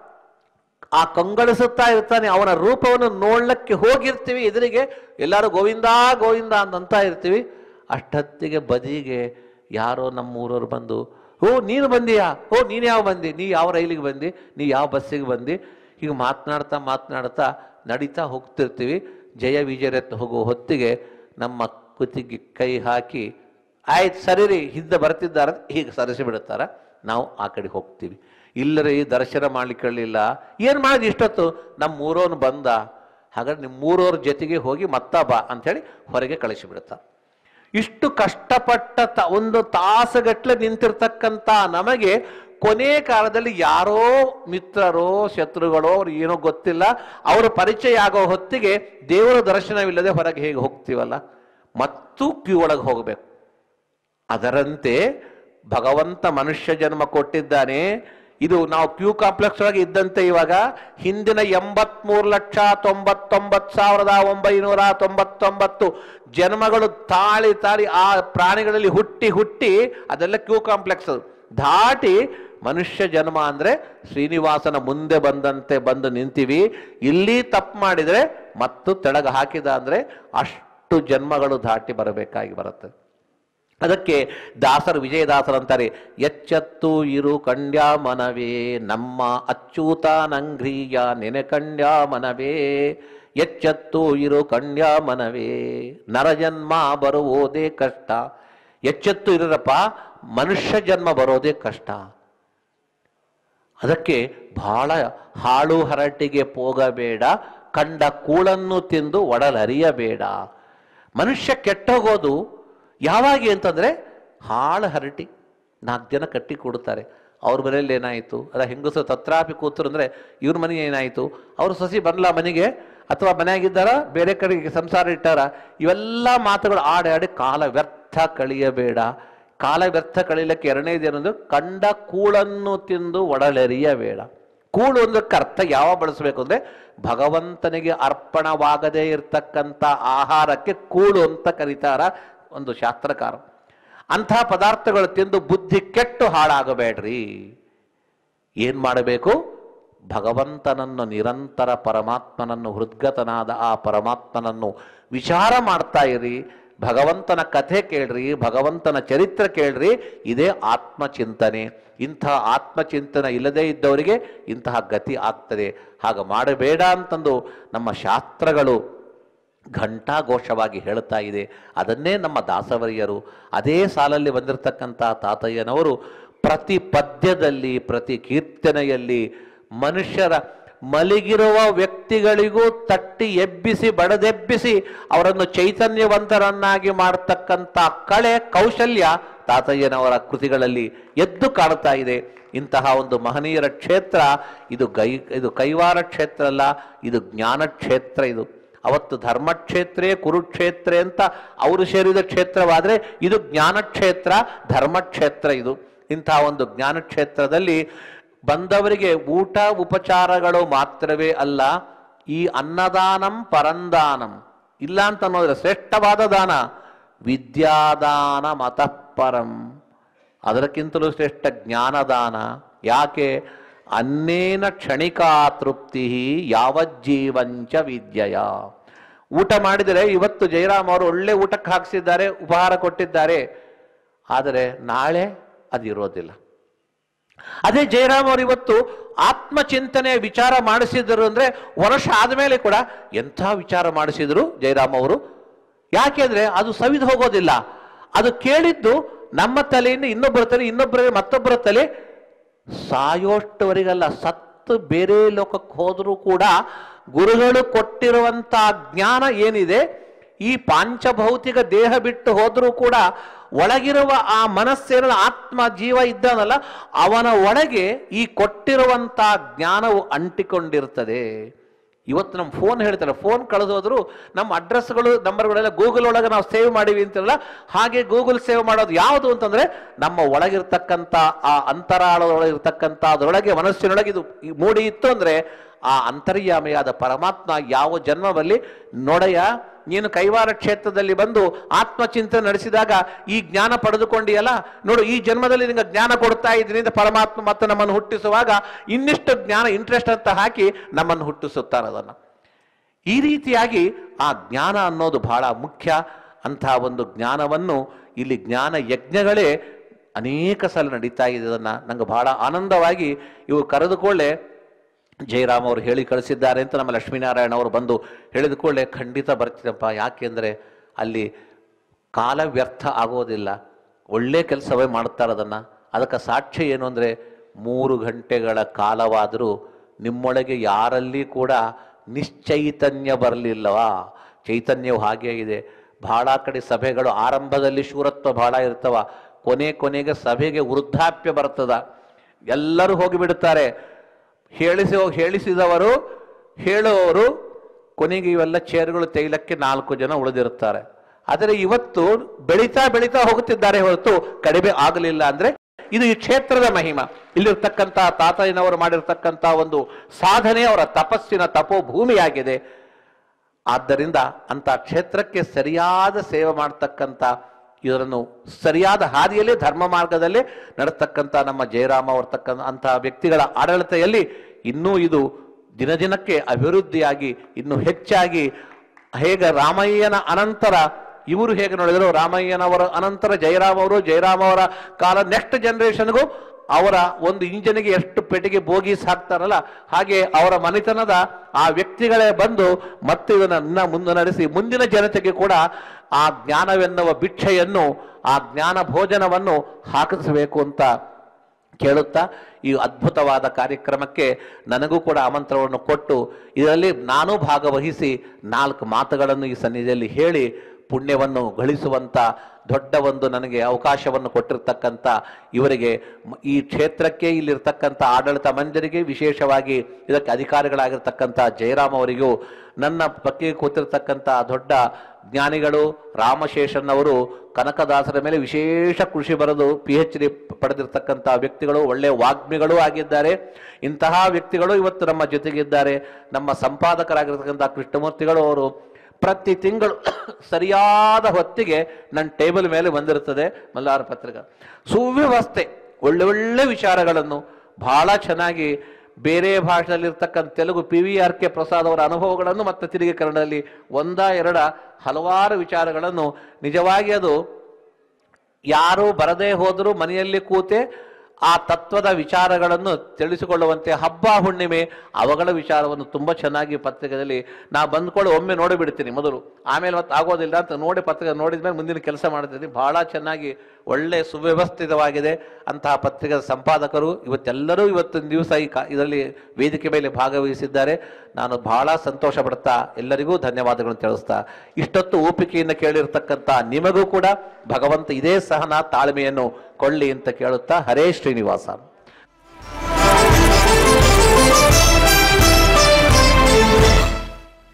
ಆ ಕಂಗೊಳಿಸುತ್ತಾ ಇರ್ತಾನೆ ಅವನ ರೂಪವನ್ನು ನೋಡ್ಲಿಕ್ಕೆ ಹೋಗಿರ್ತೀವಿ ಎದುರಿಗೆ ಎಲ್ಲರೂ ಗೋವಿಂದ ಗೋವಿಂದ ಅಂತಂತ ಇರ್ತೀವಿ ಅಷ್ಟೊತ್ತಿಗೆ ಬದಿಗೆ ಯಾರೋ ನಮ್ಮೂರವ್ರು ಬಂದು ಓ ನೀನು ಬಂದಿಯಾ ಓ ನೀನು ಯಾವ ಬಂದಿ ನೀ ಯಾವ ರೈಲಿಗೆ ಬಂದಿ ನೀ ಯಾವ ಬಸ್ಸಿಗೆ ಬಂದಿ ಹೀಗೆ ಮಾತನಾಡ್ತಾ ಮಾತನಾಡ್ತಾ ನಡೀತಾ ಹೋಗ್ತಿರ್ತೀವಿ ಜಯ ವಿಜಯರತ್ನ ಹೋಗುವ ಹೊತ್ತಿಗೆ ನಮ್ಮ ಕುತ್ತಿಗೆ ಕೈ ಹಾಕಿ ಆಯ್ತು ಸರಿ ರೀ ಹಿಂದೆ ಬರ್ತಿದ್ದಾರೆ ಅಂತ ಹೀಗೆ ಸರಿಸಿ ಬಿಡುತ್ತಾರ ನಾವು ಆ ಕಡೆ ಹೋಗ್ತೀವಿ ಇಲ್ಲರಿ ದರ್ಶನ ಮಾಡ್ಲಿಕ್ಕಿರಲಿಲ್ಲ ಏನು ಮಾಡಿದ್ ಇಷ್ಟೊತ್ತು ನಮ್ಮ ಊರೋನು ಬಂದ ಹಾಗಾದ್ರೆ ನಿಮ್ಮ ಮೂರವ್ರ ಜೊತೆಗೆ ಹೋಗಿ ಮತ್ತ ಬಾ ಅಂಥೇಳಿ ಹೊರಗೆ ಕಳಿಸಿಬಿಡ್ತಾರೆ ಇಷ್ಟು ಕಷ್ಟಪಟ್ಟ ತ ಒಂದು ತಾಸುಗಟ್ಲೆ ನಿಂತಿರ್ತಕ್ಕಂಥ ನಮಗೆ ಕೊನೆ ಕಾಲದಲ್ಲಿ ಯಾರೋ ಮಿತ್ರರೋ ಶತ್ರುಗಳೋ ಅವ್ರು ಏನೋ ಗೊತ್ತಿಲ್ಲ ಅವರ ಪರಿಚಯ ಆಗೋ ಹೊತ್ತಿಗೆ ದೇವರ ದರ್ಶನವಿಲ್ಲದೆ ಹೊರಗೆ ಹೇಗೆ ಹೋಗ್ತೀವಲ್ಲ ಮತ್ತು ಕ್ಯೂ ಒಳಗೆ ಹೋಗಬೇಕು ಅದರಂತೆ ಭಗವಂತ ಮನುಷ್ಯ ಜನ್ಮ ಕೊಟ್ಟಿದ್ದಾನೆ ಇದು ನಾವು ಕ್ಯೂ ಕಾಂಪ್ಲೆಕ್ಸ್ ಒಳಗೆ ಇದ್ದಂತೆ ಇವಾಗ ಹಿಂದಿನ ಎಂಬತ್ಮೂರು ಲಕ್ಷ ತೊಂಬತ್ತೊಂಬತ್ತು ಸಾವಿರದ ಒಂಬೈನೂರ ತೊಂಬತ್ತೊಂಬತ್ತು ಜನ್ಮಗಳು ತಾಳಿ ತಾಳಿ ಆ ಪ್ರಾಣಿಗಳಲ್ಲಿ ಹುಟ್ಟಿ ಹುಟ್ಟಿ ಅದೆಲ್ಲ ಕ್ಯೂ ಕಾಂಪ್ಲೆಕ್ಸ್ ಅದು. ದಾಟಿ ಮನುಷ್ಯ ಜನ್ಮ ಅಂದ್ರೆ ಶ್ರೀನಿವಾಸನ ಮುಂದೆ ಬಂದಂತೆ ಬಂದು ನಿಂತೀವಿ ಇಲ್ಲಿ ತಪ್ಪು ಮಾಡಿದ್ರೆ ಮತ್ತು ತೆಳಗ ಹಾಕಿದ ಅಂದ್ರೆ ಅಷ್ಟು ಜನ್ಮಗಳು ದಾಟಿ ಬರಬೇಕಾಗಿ ಬರುತ್ತೆ ಅದಕ್ಕೆ ದಾಸರು ವಿಜಯದಾಸರಂತಾರೆ ಎಚ್ಚತ್ತು ಇರು ಕಂಡ್ಯ ಮನವೇ ನಮ್ಮ ಅಚ್ಚೂತಾನಂಗ್ರೀಯ ನೆನೆ ಕಂಡ್ಯ ಮನವೇ ಎಚ್ಚತ್ತು ಇರು ಕಂಡ್ಯ ಮನವೇ ನರಜನ್ಮ ಬರುವುದೇ ಕಷ್ಟ ಎಚ್ಚತ್ತು ಇರಪ್ಪ ಮನುಷ್ಯ ಜನ್ಮ ಬರೋದೇ ಕಷ್ಟ ಅದಕ್ಕೆ ಬಹಳ ಹಾಳು ಹರಟಿಗೆ ಹೋಗಬೇಡ ಕಂಡ ಕೂಳನ್ನು ತಿಂದು ಒಡಲರಿಯಬೇಡ ಮನುಷ್ಯ ಕೆಟ್ಟೋಗೋದು ಯಾವಾಗ ಅಂತಂದ್ರೆ ಹಾಳು ಹರಟಿ ನಾಲ್ಕು ಜನ ಕಟ್ಟಿ ಕೊಡ್ತಾರೆ ಅವ್ರ ಮನೆಯಲ್ಲಿ ಏನಾಯಿತು ಅದ ಹೆಂಗಸರು ತತ್ರಾಪಿ ಕೂತರು ಅಂದ್ರೆ ಇವ್ರ ಮನೆಗೆ ಏನಾಯಿತು ಅವ್ರ ಸಸಿ ಬರಲ್ಲ ಮನೆಗೆ ಅಥವಾ ಮನೆಯಾಗಿದ್ದಾರ ಬೇರೆ ಕಡೆಗೆ ಸಂಸಾರ ಇಟ್ಟಾರ ಇವೆಲ್ಲ ಮಾತುಗಳು ಆಡಿ ಆಡಿ ಕಾಲ ವ್ಯರ್ಥ ಕಳಿಯಬೇಡ ಕಾಲ ವ್ಯರ್ಥ ಕಳೀಲಿಕ್ಕೆ ಎರಡನೇದೇನಂದ್ರೆ ಕಂಡ ಕೂಳನ್ನು ತಿಂದು ಒಡಲೆರಿಯಬೇಡ ಕೂಳು ಒಂದಕ್ಕೆ ಅರ್ಥ ಯಾವ ಬಳಸಬೇಕು ಅಂದ್ರೆ ಭಗವಂತನಿಗೆ ಅರ್ಪಣವಾಗದೇ ಇರತಕ್ಕಂಥ ಆಹಾರಕ್ಕೆ ಕೂಳು ಅಂತ ಕರೀತಾರ ಒಂದು ಶಾಸ್ತ್ರಕಾರ ಅಂಥ ಪದಾರ್ಥಗಳು ತಿಂದು ಬುದ್ಧಿ ಕೆಟ್ಟು ಹಾಳಾಗಬೇಡ್ರಿ ಏನ್ ಮಾಡಬೇಕು ಭಗವಂತನನ್ನು ನಿರಂತರ ಪರಮಾತ್ಮನನ್ನು ಹೃದ್ಗತನಾದ ಆ ಪರಮಾತ್ಮನನ್ನು ವಿಚಾರ ಮಾಡ್ತಾ ಇರಿ ಭಗವಂತನ ಕಥೆ ಕೇಳ್ರಿ ಭಗವಂತನ ಚರಿತ್ರೆ ಕೇಳ್ರಿ ಇದೇ ಆತ್ಮಚಿಂತನೆ ಇಂತಹ ಆತ್ಮಚಿಂತನೆ ಇಲ್ಲದೇ ಇದ್ದವರಿಗೆ ಇಂತಹ ಗತಿ ಆಗ್ತದೆ ಹಾಗೆ ಮಾಡಬೇಡ ಅಂತಂದು ನಮ್ಮ ಶಾಸ್ತ್ರಗಳು ಘಂಟಾಘೋಷವಾಗಿ ಹೇಳುತ್ತಾ ಇದೆ ಅದನ್ನೇ ನಮ್ಮ ದಾಸವರಿಯರು ಅದೇ ಸಾಲಲ್ಲಿ ಬಂದಿರತಕ್ಕಂಥ ತಾತಯ್ಯನವರು ಪ್ರತಿ ಪದ್ಯದಲ್ಲಿ ಪ್ರತಿ ಕೀರ್ತನೆಯಲ್ಲಿ ಮನುಷ್ಯರ ಮಲಗಿರುವ ವ್ಯಕ್ತಿಗಳಿಗೂ ತಟ್ಟಿ ಎಬ್ಬಿಸಿ ಬಡದೆಬ್ಬಿಸಿ ಅವರನ್ನು ಚೈತನ್ಯವಂತರನ್ನಾಗಿ ಮಾಡತಕ್ಕಂಥ ಕಳೆ ಕೌಶಲ್ಯ ತಾತಯ್ಯನವರ ಕೃತಿಗಳಲ್ಲಿ ಎದ್ದು ಕಾಣ್ತಾ ಇದೆ ಇಂತಹ ಒಂದು ಮಹನೀಯರ ಕ್ಷೇತ್ರ ಇದು ಗೈ ಇದು ಕೈವಾರ ಕ್ಷೇತ್ರ ಅಲ್ಲ ಇದು ಜ್ಞಾನ ಕ್ಷೇತ್ರ ಇದು ಅವತ್ತು ಧರ್ಮಕ್ಷೇತ್ರೇ ಕುರುಕ್ಷೇತ್ರ ಅಂತ ಅವರು ಸೇರಿದ ಕ್ಷೇತ್ರವಾದರೆ ಇದು ಜ್ಞಾನಕ್ಷೇತ್ರ ಧರ್ಮಕ್ಷೇತ್ರ ಇದು ಇಂತಹ ಒಂದು ಜ್ಞಾನಕ್ಷೇತ್ರದಲ್ಲಿ ಬಂದವರಿಗೆ ಊಟ ಉಪಚಾರಗಳು ಮಾತ್ರವೇ ಅಲ್ಲ ಈ ಅನ್ನದಾನಂ ಪರಂದಾನಂ ಇಲ್ಲ ಅಂತ ಅನ್ನೋದ್ರೆ ಶ್ರೇಷ್ಠವಾದ ದಾನ ವಿದ್ಯಾದಾನ ಮತಃಪರಂ ಅದಕ್ಕಿಂತಲೂ ಶ್ರೇಷ್ಠ ಜ್ಞಾನದಾನ ಯಾಕೆ ಅನ್ನೇನ ಕ್ಷಣಿಕಾ ತೃಪ್ತಿ ಯಾವಜ್ಜೀವಂಚ ವಿದ್ಯೆಯ ಊಟ ಮಾಡಿದರೆ ಇವತ್ತು ಜಯರಾಮ್ ಅವರು ಒಳ್ಳೆ ಊಟಕ್ಕೆ ಹಾಕಿಸಿದ್ದಾರೆ ಉಪಹಾರ ಕೊಟ್ಟಿದ್ದಾರೆ ಆದರೆ ನಾಳೆ ಅದಿರೋದಿಲ್ಲ ಅದೇ ಜಯರಾಮ್ ಅವರು ಇವತ್ತು ಆತ್ಮಚಿಂತನೆ ವಿಚಾರ ಮಾಡಿಸಿದರು ಅಂದ್ರೆ ವರ್ಷ ಆದಮೇಲೆ ಕೂಡ ಎಂಥ ವಿಚಾರ ಮಾಡಿಸಿದ್ರು ಜಯರಾಮ್ ಅವರು ಯಾಕೆಂದ್ರೆ ಅದು ಸವಿದು ಹೋಗೋದಿಲ್ಲ ಅದು ಕೇಳಿದ್ದು ನಮ್ಮ ತಲೆಯಿಂದ ಇನ್ನೊಬ್ಬರ ತಲೆ ಇನ್ನೊಬ್ಬರ ಮತ್ತೊಬ್ಬರ ತಲೆ ಸಾಯೋಷ್ಟವರೆಗಲ್ಲ ಸತ್ತು ಬೇರೆ ಲೋಕಕ್ಕೆ ಹೋದರೂ ಕೂಡ ಗುರುಗಳು ಕೊಟ್ಟಿರುವಂತ ಜ್ಞಾನ ಏನಿದೆ ಈ ಪಾಂಚಭೌತಿಕ ದೇಹ ಬಿಟ್ಟು ಹೋದರೂ ಕೂಡ ಒಳಗಿರುವ ಆ ಮನಸ್ಸೇನ ಆತ್ಮ ಜೀವ ಇದ್ದಾನಲ್ಲ ಅವನ ಒಳಗೆ ಈ ಕೊಟ್ಟಿರುವಂತ ಜ್ಞಾನವು ಅಂಟಿಕೊಂಡಿರ್ತದೆ ಇವತ್ತು ನಮ್ಮ ಫೋನ್ ಹೇಳ್ತಾರೆ ಫೋನ್ ಕಳೆದೋದ್ರು ನಮ್ಮ ಅಡ್ರೆಸ್ಗಳು ನಂಬರ್ಗಳೆಲ್ಲ ಗೂಗಲ್ ಒಳಗೆ ನಾವು ಸೇವ್ ಮಾಡಿವಿ ಅಂತಿರಲ್ಲ ಹಾಗೆ ಗೂಗಲ್ ಸೇವ್ ಮಾಡೋದು ಯಾವುದು ಅಂತಂದ್ರೆ ನಮ್ಮ ಒಳಗಿರ್ತಕ್ಕಂಥ ಆ ಅಂತರಾಳದೊಳಗಿರ್ತಕ್ಕಂಥ ಅದರೊಳಗೆ ಮನಸ್ಸಿನೊಳಗೆ ಇದು ಈ ಮೂಡಿ ಇತ್ತು ಅಂದ್ರೆ ಆ ಅಂತರ್ಯಾಮಿಯಾದ ಪರಮಾತ್ಮ ಯಾವ ಜನ್ಮದಲ್ಲಿ ನೋಡಯ್ಯ ನೀನು ಕೈವಾರ ಕ್ಷೇತ್ರದಲ್ಲಿ ಬಂದು ಆತ್ಮಚಿಂತನೆ ನಡೆಸಿದಾಗ ಈ ಜ್ಞಾನ ಪಡೆದುಕೊಂಡಿಯಲ್ಲ ನೋಡು ಈ ಜನ್ಮದಲ್ಲಿ ನಿಂಗೆ ಜ್ಞಾನ ಕೊಡ್ತಾ ಇದ್ದೀನಿ ಅಂತ ಪರಮಾತ್ಮ ಮತ್ತೆ ನಮ್ಮನ್ನು ಹುಟ್ಟಿಸುವಾಗ ಇನ್ನಿಷ್ಟು ಜ್ಞಾನ ಇಂಟ್ರೆಸ್ಟ್ ಅಂತ ಹಾಕಿ ನಮ್ಮನ್ನು ಹುಟ್ಟಿಸುತ್ತಾನೆ ಅದನ್ನು ಈ ರೀತಿಯಾಗಿ ಆ ಜ್ಞಾನ ಅನ್ನೋದು ಬಹಳ ಮುಖ್ಯ ಅಂತಹ ಒಂದು ಜ್ಞಾನವನ್ನು ಇಲ್ಲಿ ಜ್ಞಾನ ಯಜ್ಞಗಳೇ ಅನೇಕ ಸಲ ನಡೀತಾ ಇದೆ ಅದನ್ನು ನಂಗೆ ಬಹಳ ಆನಂದವಾಗಿ ಇವು ಕರೆದುಕೊಳ್ಳೆ ಜಯರಾಮ್ ಅವರು ಹೇಳಿ ಕಳಿಸಿದ್ದಾರೆ ಅಂತ ನಮ್ಮ ಲಕ್ಷ್ಮೀನಾರಾಯಣ ಅವರು ಬಂದು ಹೇಳಿದ ಕೂಡಲೇ ಖಂಡಿತ ಬರ್ತೀನಪ್ಪ ಯಾಕೆಂದರೆ ಅಲ್ಲಿ ಕಾಲ ವ್ಯರ್ಥ ಆಗೋದಿಲ್ಲ ಒಳ್ಳೆ ಕೆಲಸವೇ ಮಾಡ್ತಾರೆ ಅದನ್ನು ಅದಕ್ಕೆ ಸಾಕ್ಷ್ಯ ಏನು ಅಂದರೆ ಮೂರು ಗಂಟೆಗಳ ಕಾಲವಾದರೂ ನಿಮ್ಮೊಳಗೆ ಯಾರಲ್ಲಿ ಕೂಡ ನಿಶ್ಚೈತನ್ಯ ಬರಲಿಲ್ಲವಾ ಚೈತನ್ಯವು ಹಾಗೇ ಇದೆ ಬಹಳ ಕಡೆ ಸಭೆಗಳು ಆರಂಭದಲ್ಲಿ ಶೂರತ್ವ ಬಹಳ ಇರ್ತವ ಕೊನೆ ಕೊನೆಗೆ ಸಭೆಗೆ ವೃದ್ಧಾಪ್ಯ ಬರ್ತದ ಎಲ್ಲರೂ ಹೋಗಿಬಿಡುತ್ತಾರೆ ಹೇಳಿಸಿ ಹೇಳಿಸಿದವರು ಹೇಳುವವರು ಕೊನೆಗೆ ಇವೆಲ್ಲ ಚೇರ್ಗಳು ತೈಲಕ್ಕೆ ನಾಲ್ಕು ಜನ ಉಳಿದಿರುತ್ತಾರೆ ಆದರೆ ಇವತ್ತು ಬೆಳೀತಾ ಬೆಳೀತಾ ಹೋಗುತ್ತಿದ್ದಾರೆ ಹೊರತು ಕಡಿಮೆ ಆಗಲಿಲ್ಲ ಅಂದ್ರೆ ಇದು ಈ ಕ್ಷೇತ್ರದ ಮಹಿಮ ಇಲ್ಲಿರ್ತಕ್ಕಂಥ ತಾತಯ್ಯನವರು ಮಾಡಿರ್ತಕ್ಕಂಥ ಒಂದು ಸಾಧನೆ ಅವರ ತಪಸ್ಸಿನ ತಪೋ ಭೂಮಿಯಾಗಿದೆ ಆದ್ದರಿಂದ ಅಂತ ಕ್ಷೇತ್ರಕ್ಕೆ ಸರಿಯಾದ ಸೇವೆ ಮಾಡ್ತಕ್ಕಂಥ ಇದನ್ನು ಸರಿಯಾದ ಹಾದಿಯಲ್ಲಿ ಧರ್ಮ ಮಾರ್ಗದಲ್ಲಿ ನಡೆಸ್ತಕ್ಕಂಥ ನಮ್ಮ ಜಯರಾಮ ಅವರ್ತಕ್ಕಂಥ ಅಂತಹ ವ್ಯಕ್ತಿಗಳ ಆಡಳಿತೆಯಲ್ಲಿ ಇನ್ನೂ ಇದು ದಿನ ದಿನಕ್ಕೆ ಅಭಿವೃದ್ಧಿಯಾಗಿ ಇನ್ನೂ ಹೆಚ್ಚಾಗಿ ಹೇಗೆ ರಾಮಯ್ಯನ ಅನಂತರ ಇವರು ಹೇಗೆ ನೋಡಿದರು ರಾಮಯ್ಯನವರ ಅನಂತರ ಜಯರಾಮ್ ಅವರು ಜಯರಾಮ್ ಅವರ ಕಾಲ ನೆಕ್ಸ್ಟ್ ಜನರೇಷನ್ಗೂ ಅವರ ಒಂದು ಇಂಜನಿಗೆ ಎಷ್ಟು ಪೆಟ್ಟಿಗೆ ಬೋಗೀಸ್ ಹಾಕ್ತಾರಲ್ಲ ಹಾಗೆ ಅವರ ಮನೆತನದ ಆ ವ್ಯಕ್ತಿಗಳೇ ಬಂದು ಮತ್ತೆ ಇದನ್ನ ಮುಂದೆ ನಡೆಸಿ ಮುಂದಿನ ಜನತೆಗೆ ಕೂಡ ಆ ಜ್ಞಾನವೆನ್ನುವ ಭಿಕ್ಷೆಯನ್ನು ಆ ಜ್ಞಾನ ಭೋಜನವನ್ನು ಹಾಕಿಸಬೇಕು ಅಂತ ಕೇಳುತ್ತಾ ಈ ಅದ್ಭುತವಾದ ಕಾರ್ಯಕ್ರಮಕ್ಕೆ ನನಗೂ ಕೂಡ ಆಮಂತ್ರಣವನ್ನು ಕೊಟ್ಟು ಇದರಲ್ಲಿ ನಾನು ಭಾಗವಹಿಸಿ ನಾಲ್ಕು ಮಾತುಗಳನ್ನು ಈ ಸನ್ನಿಧಿಯಲ್ಲಿ ಹೇಳಿ ಪುಣ್ಯವನ್ನು ಗಳಿಸುವಂತ ದೊಡ್ಡ ಒಂದು ನನಗೆ ಅವಕಾಶವನ್ನು ಕೊಟ್ಟಿರ್ತಕ್ಕಂಥ ಇವರಿಗೆ ಮ- ಈ ಕ್ಷೇತ್ರಕ್ಕೆ ಇಲ್ಲಿರ್ತಕ್ಕಂಥ ಆಡಳಿತ ಮಂಜರಿಗೆ ವಿಶೇಷವಾಗಿ ಇದಕ್ಕೆ ಅಧಿಕಾರಿಗಳಾಗಿರ್ತಕ್ಕಂಥ ಜಯರಾಮ್ ಅವರಿಗೂ ನನ್ನ ಬಗ್ಗೆ ಕೂತಿರ್ತಕ್ಕಂಥ ದೊಡ್ಡ ಜ್ಞಾನಿಗಳು ರಾಮಶೇಷನ್ ಅವರು ಕನಕದಾಸರ ಮೇಲೆ ವಿಶೇಷ ಕೃಷಿ ಬರೆದು ಪಿ ಎಚ್ ಡಿ ಪಡೆದಿರ್ತಕ್ಕಂಥ ವ್ಯಕ್ತಿಗಳು ಒಳ್ಳೆಯ ವಾಗ್ಮಿಗಳೂ ಆಗಿದ್ದಾರೆ ಇಂತಹ ವ್ಯಕ್ತಿಗಳು ಇವತ್ತು ನಮ್ಮ ಜೊತೆಗಿದ್ದಾರೆ ನಮ್ಮ ಸಂಪಾದಕರಾಗಿರ್ತಕ್ಕಂಥ ಕೃಷ್ಣಮೂರ್ತಿಗಳು ಅವರು ಪ್ರತಿ ತಿಂಗಳು ಸರಿಯಾದ ಹೊತ್ತಿಗೆ ನನ್ನ ಟೇಬಲ್ ಮೇಲೆ ಬಂದಿರುತ್ತದೆ ಮಲ್ಲಾರ ಪತ್ರಿಕಾ ಸುವ್ಯವಸ್ಥೆ ಒಳ್ಳೆ ಒಳ್ಳೆ ವಿಚಾರಗಳನ್ನು ಬಹಳ ಚೆನ್ನಾಗಿ ಬೇರೆ ಭಾಷೆಯಲ್ಲಿರ್ತಕ್ಕಂಥ Telugu P V R K Prasad ಅವರ ಅನುಭವಗಳನ್ನು ಮತ್ತು ತಿರುಗಿ ಕನ್ನಡದಲ್ಲಿ ಒಂದ ಎರಡ ಹಲವಾರು ವಿಚಾರಗಳನ್ನು ನಿಜವಾಗಿ ಅದು ಯಾರು ಬರದೇ ಹೋದರೂ ಮನೆಯಲ್ಲಿ ಕೂತೆ ಆ ತತ್ವದ ವಿಚಾರಗಳನ್ನು ತಿಳಿಸಿಕೊಳ್ಳುವಂತೆ ಹಬ್ಬ ಹುಣ್ಣಿಮೆ ಅವುಗಳ ವಿಚಾರವನ್ನು ತುಂಬ ಚೆನ್ನಾಗಿ ಪತ್ರಿಕೆಯಲ್ಲಿ ನಾ ಬಂದ್ಕೊಳ್ಳಿ ಒಮ್ಮೆ ನೋಡಿಬಿಡ್ತೀನಿ ಮೊದಲು ಆಮೇಲೆ ಮತ್ತೆ ಆಗೋದಿಲ್ಲ ಅಂತ ನೋಡಿ ಪತ್ರಿಕೆ ನೋಡಿದ ಮೇಲೆ ಮುಂದಿನ ಕೆಲಸ ಮಾಡ್ತೀನಿ ಬಹಳ ಚೆನ್ನಾಗಿ ಒಳ್ಳೆ ಸುವ್ಯವಸ್ಥಿತವಾಗಿದೆ ಅಂತಹ ಪತ್ರಿಕೆಯ ಸಂಪಾದಕರು ಇವತ್ತೆಲ್ಲರೂ ಇವತ್ತಿನ ದಿವಸ ಈ ಕಾ ಇದರಲ್ಲಿ ವೇದಿಕೆ ಮೇಲೆ ಭಾಗವಹಿಸಿದ್ದಾರೆ ನಾನು ಬಹಳ ಸಂತೋಷ ಪಡ್ತಾ ಎಲ್ಲರಿಗೂ ಧನ್ಯವಾದಗಳನ್ನು ತಿಳಿಸ್ತಾ ಇಷ್ಟೊತ್ತು ಓಪಿಕೆಯಿಂದ ಕೇಳಿರ್ತಕ್ಕಂಥ ನಿಮಗೂ ಕೂಡ ಭಗವಂತ ಇದೇ ಸಹನ ತಾಳ್ಮೆಯನ್ನು ಕೊಳ್ಳಿ ಅಂತ ಕೇಳುತ್ತಾ ಹರೇ ಶ್ರೀನಿವಾಸ